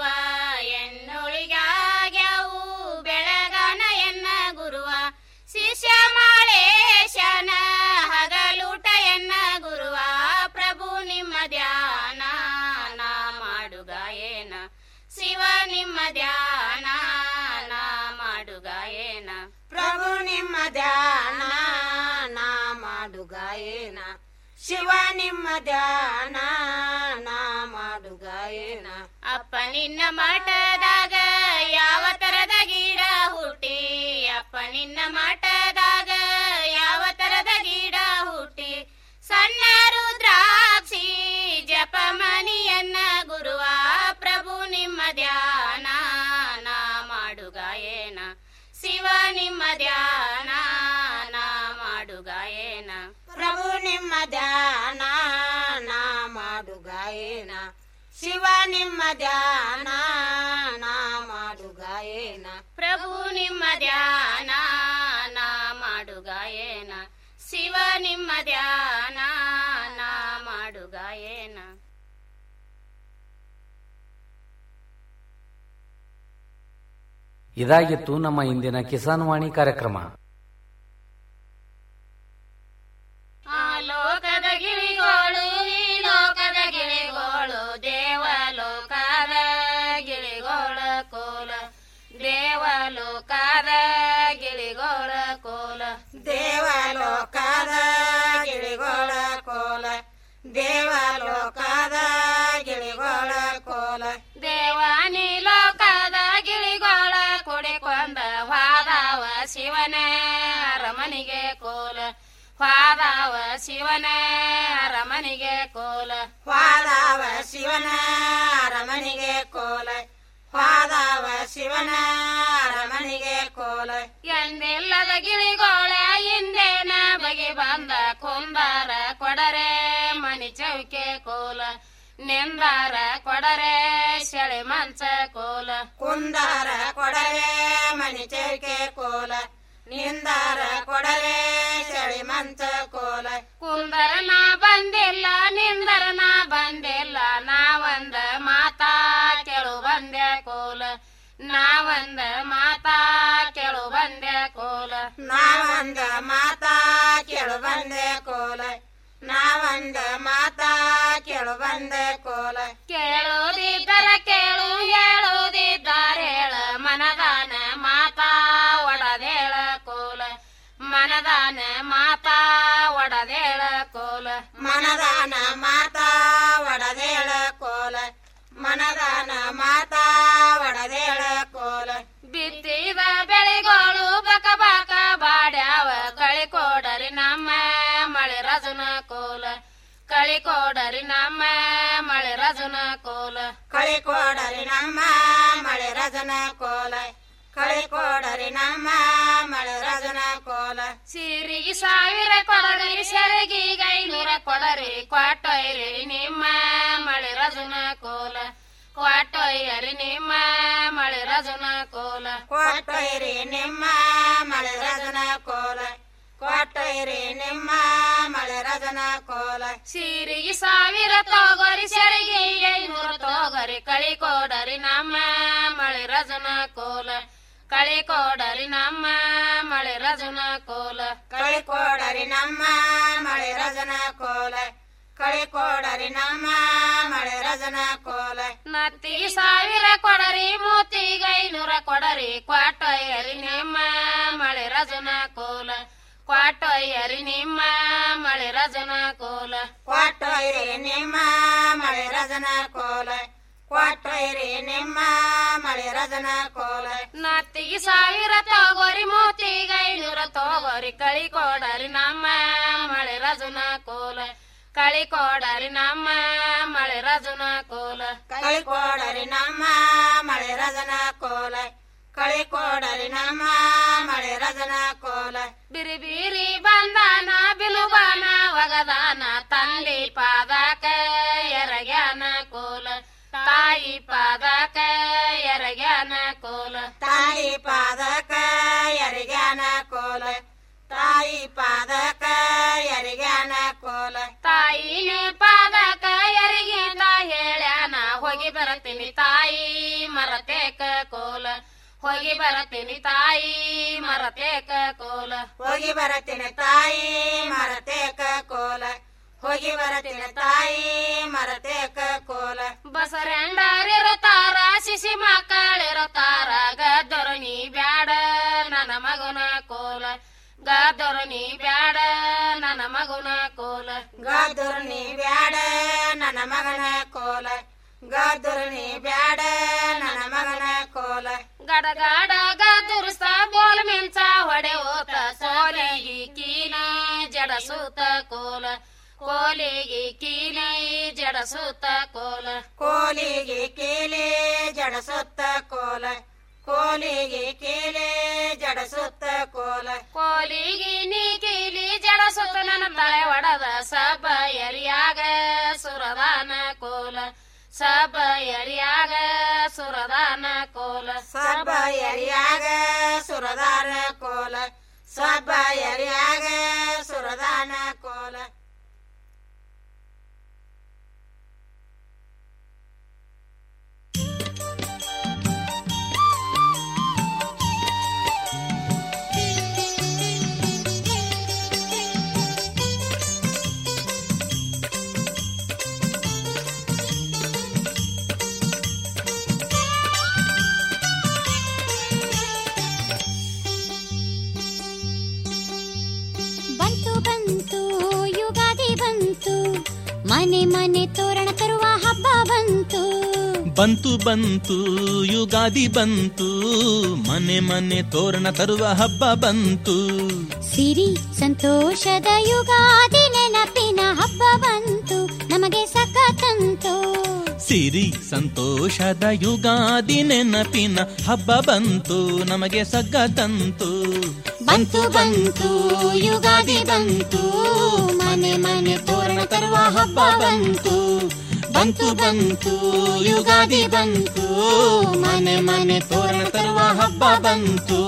ಎನ್ನೊಳಿಗಾಗ್ಯಾವು ಬೆಳಗಾನ ಎನ್ನ ಗುರುವ ಶಿಷ್ಯ ಮಾಳೇಶನ ಹಗಲೂಟ ಎನ್ನ ಗುರುವ ಪ್ರಭು ನಿಮ್ಮ ಧ್ಯಾನ ನಾ ಮಾಡು ಗಾಯನ ಶಿವ ನಿಮ್ಮ ಧ್ಯಾನ ನಾ ಮಾಡು ಗಾಯನ ಪ್ರಭು ನಿಮ್ಮ ಧ್ಯಾನ ನಾ ಮಾಡು ಗಾಯನ ಶಿವ ನಿಮ್ಮ ಧ್ಯಾನ ನಾ ಮಾಡು ಗಾಯನ ಅಪ್ಪ ನಿನ್ನ ಮಠದಾಗ ಯಾವ ತರದ ಗಿಡ ಹುಟ್ಟಿ ಅಪ್ಪ ನಿನ್ನ ಮಠದಾಗ ಯಾವ ತರದ ಗಿಡ ಹುಟ್ಟಿ ಸಣ್ಣ ರುದ್ರಾಕ್ಷಿ ಜಪ ಮನಿಯನ್ನ ಗುರುವ ಪ್ರಭು ನಿಮ್ಮ ಧ್ಯಾನ ನಾ ಮಾಡು ಗಾಯನ ಶಿವ ನಿಮ್ಮ ಧ್ಯಾನ ನಾ ಮಾಡು ಗಾಯನ ಪ್ರಭು ನಿಮ್ಮ ಧ್ಯಾನ ನಾ ಮಾಡು ಗಾಯನ ಶಿವ ನಿಮ್ಮ ಧ್ಯಾನ ನಾ ಮಾಡು ಗಾಯನ ಪ್ರಭು ನಿಮ್ಮ ಧ್ಯಾನ ನಾ ಮಾಡು ಗಾಯನ ಶಿವ ನಿಮ್ಮ ಧ್ಯಾನ ನಾ ಮಾಡು ಗಾಯನ ಇದಾಗಿತ್ತು ನಮ್ಮ ಇಂದಿನ ಕಿಸಾನ್ ವಾಣಿ ಕಾರ್ಯಕ್ರಮ ಆ ಲೋಕದ ಗಿಳಿಗೋಳು ಈ ಲೋಕದ ಗಿಳಿಗೋಳು ದೇವ ಲೋಕದ ಗಿಳಿಗೋಳ ಕೋಲ ದೇವ ಲೋಕದ ಗಿಳಿಗೋಳ ಕೋಲ ದೇವ ಲೋಕದ ಗಿಳಿಗೋಳ ಕೋಲ ದೇವ ಲೋಕದ ಗಿಳಿಗೋಳ ಕೋಲ ದೇವಾನಿ ಲೋಕದ ಗಿಳಿಗೋಳ ಕೊಡಿಕೊಂಡ ವಾದವ ಶಿವನ ಅರಮನಿಗೆ ಕೋಲ ವಾದವ ಶಿವನ ಅರಮನಿಗೆ ಕೋಲ ವಾದವ ಶಿವನ ಅರಮನಿಗೆ ಕೋಲ ಶಿವನ ಅರಮನೆಗೆ ಕೋಲ ಎಂದೆಲ್ಲದ ಗಿಳಿಗೋಳ ಹಿಂದೇನ ಬಗೆ ಬಂದ ಕುಂದಾರ ಕೊಡರೆ ಮನಿ ಚೌಕೆ ಕೋಲ ನಿಂದಾರ ಕೊಡರೆ ಶೆಳೆ ಮಂಚ ಕೋಲ ಕುಂದಾರ ಕೊಡರೆ ಮನಿ ಚೌಕೆ ಕೋಲ ನಿಂದಾರ ಕೊಡರೆ ಚಳಿ ಮಂಚ ಕೋಲ ಕುಂದರ ನಾ ಬಂದಿಲ್ಲ ನಿಂದರ ನಾ ಬಂದಿಲ್ಲ ನಾವಂದ ಮಾತಾ ಕೆಳು ಬಂದೆ ಕೋಲ ನಾವಂದ ಮಾತಾ ಕೆಳು ಬಂದೆ ಕೋಲ ನಾವಂದ ಮಾತಾ ಕೆಳು ಬಂದೆ ಕೋಲ ನಾವಂದ ಮಾತಾ ಕೆಳು ಬಂದೆ ಕೋಲ ಕೇಳುವುದಿದ್ದರ ಕೇಳು ಹೇಳುವುದಿದ್ದಾರೆ ಹೇಳ ಮನದಾನ ಮಾತಾ ಒಡದೇಳ ಕೋಲ ಮನದಾನ ಮಾತಾ ಒಡದೇಳ ಕೋಲ ಮನದಾನ ಮಾತಾ ಒಡದೇಳ ಕೋಲ ಮನದಾನ ಮಾತಾ ಒಡದೇಳ ಕೋಲ ಬಿತ್ತಿದ ಬೆಳೆಗಳು ಬಕ ಬಕ ಬಾಡ್ಯಾವ ಕಳಿ ಕೊಡರಿ ನಮ್ಮ ಮಳೆ ರಜನ ಕೋಲ ಕಳಿ ಕೊಡರಿ ನಮ್ಮ ಮಳೆ ರಜನ ಕೋಲ ಕಳಿ ಕೊಡರಿ ನಮ್ಮ ಮಳೆ ರಜನ ಕೋಲ ಕಳಿ ಕೊಡರಿ ನಮ್ಮ ಮಳೆ ರಜನ ಕೋಲ ಸಿರಿಗೆ ಸಾವಿರ ಕೊಡರಿ ಸೆರಗಿಗೆ ಐನೂರ ಕೊಡರಿ ಕ್ವಾಟೊಯ್ರಿ ನಿಮ್ಮ ಮಳೆ ರಜನ ಕೋಲ ಕ್ವಾಟೊಯ್ಯರಿ ನಿಮ್ಮ ಮಳೆ ರಜನ ಕೋಲ ಕ್ವಾಟೊಯ್ರಿ ನಿಮ್ಮ ಮಳೆ ರಜನ ಕೋಲ ಕ್ವಾಟೊಯ್ರಿ ನಿಮ್ಮ ಮಳೆ ರಜನ ಕೋಲ ಸಿರಿಗೆ ಸಾವಿರ ತೋಗರಿ ಸೆರಗಿಗೆ ಐನೂರ ತೋಗರಿ ಕಳಿ ಕೊಡರಿ ನಮ್ಮ ಮಳೆ ರಜನ ಕೋಲ ಕಳಿ ಕೊಡರಿ ನಮ್ಮ ಮಳೆ ರಜನ ಕೋಲ ಕಳಿ ಕೊಡರಿ ನಮ್ಮ ಮಳೆ ರಜನ ಕೋಲ ಕಳಿ ಕೊಡರಿ ನಮ್ಮ ಮಳೆ ರಜನ ಕೋಲ ನತ್ತಿಗೆ ಸಾವಿರ ಕೊಡರಿ ಮೂತಿಗೆ ಐನೂರ ಕೊಡರಿ ಕ್ವಾಟೊಯ್ಯರಿ ನಿಮ್ಮ ಮಳೆ ರಜನ ಕೋಲ ಕ್ವಾಟೊಯ್ಯರಿ ನಿಮ್ಮ ಮಳೆ ರಜನ ಕೋಲ ಕ್ವಾಟೊಯ್ಯರಿ ನಿಮ್ಮ ಮಳೆ ರಜನ ಕೋಲ ಕ್ವಾಟೊಯ್ಯರಿ ನಿಮ್ಮ ಮಳೆ ರಜನ ಕೋಲ ನತ್ತಿಗೆ ಸಾವಿರ ತಗೋರಿ ಮೂತಿಗೆ ಐನೂರ ತಗೋರಿ ಕಳಿ ಕೊಡರಿ ನಮ್ಮ ಮಳೆ ರಜನ ಕೋಲ ಕಳಿ ಕೊಡರಿ ನಮ್ಮ ಮಳೆ ರಜನ ಕೋಲ ಕಳಿ ಕೊಡರಿ ನಮ್ಮ ಮಳೆ ರಜನ ಕೋಲ ಕಳಿ ಕೊಡರಿ ನಮ್ಮ ಮಳೆ ರಜನ ಕೋಲ ಬಿರಿ ಬಿರಿ ಬಂದಾನ ಬಿಲುಬಾನ ಒಗದಾನ ತಂದೆ ಪಾದಕ ಎರಗ್ಯಾನ ಕೋಲ ತಾಯಿ ಪಾದಕ ಎರಗ್ಯಾನ ಕೋಲ ತಾಯಿ ಪಾದಕ ಎರಗ್ಯಾನ ಕೋಲ ತಾಯಿ ಪಾದಕ ಎರಗ್ಯಾನ ಕೋಲ ತಾಯಿನ ಪಾದಕ ಎರಿಗಿಂದ ಹೇಳ್ಯಾನ ಹೋಗಿ ಬರತೀನಿ ತಾಯಿ ಮರತೇಕ ಕೋಲ ಹೋಗಿ ಬರತೀನಿ ತಾಯಿ ಮರತೇಕ ಕೋಲ ಹೋಗಿ ಬರತೀನಿ ತಾಯಿ ಮರತೇಕ ಕೋಲ ಹೋಗಿ ಬರತೀನಿ ತಾಯಿ ಮರತೇಕ ಕೋಲ ಬಸರೆಂಡರಿರುತ್ತಾರ ಶಿಶಿ ಮಕ್ಕಳಿರುತ್ತಾರ ಗದ್ದರು ನೀ ಬ್ಯಾಡ ನನ್ನ ಮಗನ ಕೋಲ ಗದ್ದರು ನೀ ಬ್ಯಾಡ ನನ್ನ ಮಗನ ಕೋಲ ಗದ್ದರು ನೀ ಬ್ಯಾಡ ನನ್ನ ಮಗನ ಕೋಲ ಗದ್ದರು ನೀ ಬ್ಯಾಡ ನನ್ನ ಮಗನ ಕೋಲ ಗಡ ಗಡ ಗದುರ್ಸ ಬೋಲ್ ಮಿಂಚ ಹೊಡೆ ಓತ ಸೋಲಿಗಿ ಕೀನ ಜಡಸೂತ ಕೋಲ ಕೋಲಿಗೆ ಕೀಲಿ ಜಡಸುತ್ತ ಕೋಲ ಕೋಲಿಗೆ ಕೀಲಿ ಜಡಸುತ್ತ ಕೋಲ ಕೋಲಿಗೆ ಕೀಲಿ ಜಡಸುತ್ತ ಕೋಲ ಕೋಲಿಗೆ ನೀ ಕೀಲಿ ಜಡಸುತ್ತ ನನ್ನ ತಲೆ ಒಡದ ಸಬ ಎರಿಯಾಗ ಸುರದಾನ ಕೋಲ ಸಬ ಎರಿಯಾಗ ಸುರದಾನ ಕೋಲ ಸಬ ಎರಿಯಾಗ ಸುರದಾನ ಕೋಲ ಸಬ ಎರಿಯಾಗ ಸುರದಾನ ಕೋಲ ಬಂತು ಬಂತು ಯುಗಾದಿ ಬಂತು ಮನೆ ಮನೆ ತೋರಣ ತರುವ ಹಬ್ಬ ಬಂತು ಬಂತು ಬಂತು ಯುಗಾದಿ ಬಂತು ಮನೆ ಮನೆ ತೋರಣ ತರುವ ಹಬ್ಬ ಬಂತು ಸಿರಿ ಸಂತೋಷದ ಯುಗಾದಿ ನೆನಪಿನ ಹಬ್ಬ ಬಂತು ನಮಗೆ ಸಖ ತಂತು ಸಿರಿ ಸಂತೋಷದ ಯುಗಾದಿ ನೆನಪಿನ ಹಬ್ಬ ಬಂತು ನಮಗೆ ಸಗ್ಗ ತಂತು ಬಂತು ಬಂತು ಯುಗಾದಿ ಬಂತು ಮನೆ ಮನೆ ತೋರಣ ತರುವ ಹಬ್ಬ ಬಂತು ಬಂತು ಬಂತು ಯುಗಾದಿ ಬಂತು ಮನೆ ಮನೆ ತೋರಣ ತರುವ ಹಬ್ಬ ಬಂತು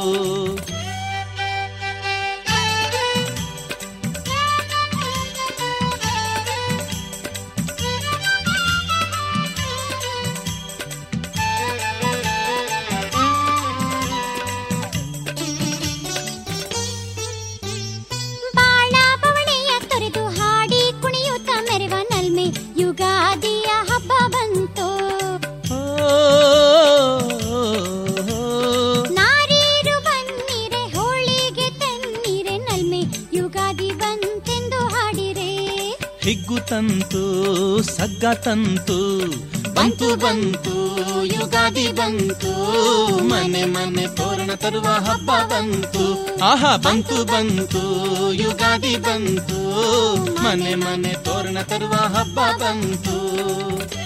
ಬಾಳ ಬವಣೆಯ ತೊರೆದು ಹಾಡಿ ಕುಣಿಯುತ್ತ ಮೆರೆವ ನಲ್ಮೆ ಯುಗಾದಿಯ ಹಬ್ಬ ಬಂತು ನಾರೀರು ಬನ್ನಿರೆ ಹೋಳಿಗೆ ತನ್ನಿರೆ ನಲ್ಮೆ ಯುಗಾದಿ ಬಂತೆಂದು ಹಾಡಿರೆ ಹಿಗ್ಗು ತಂತು ಸಗ್ಗ ತಂತು ಬಂತು ಬಂತು ಯುಗಾದಿ ಬಂತು ಮನೆ ಮನೆ ತೋರಣ ತರುವ ಹಬ್ಬ ಬಂತು ಆಹಾ ಬಂತು ಬಂತು ಯುಗಾದಿ ಬಂತು ಮನೆ ಮನೆ ತೋರಣ ತರುವ ಹಬ್ಬ ಬಂತು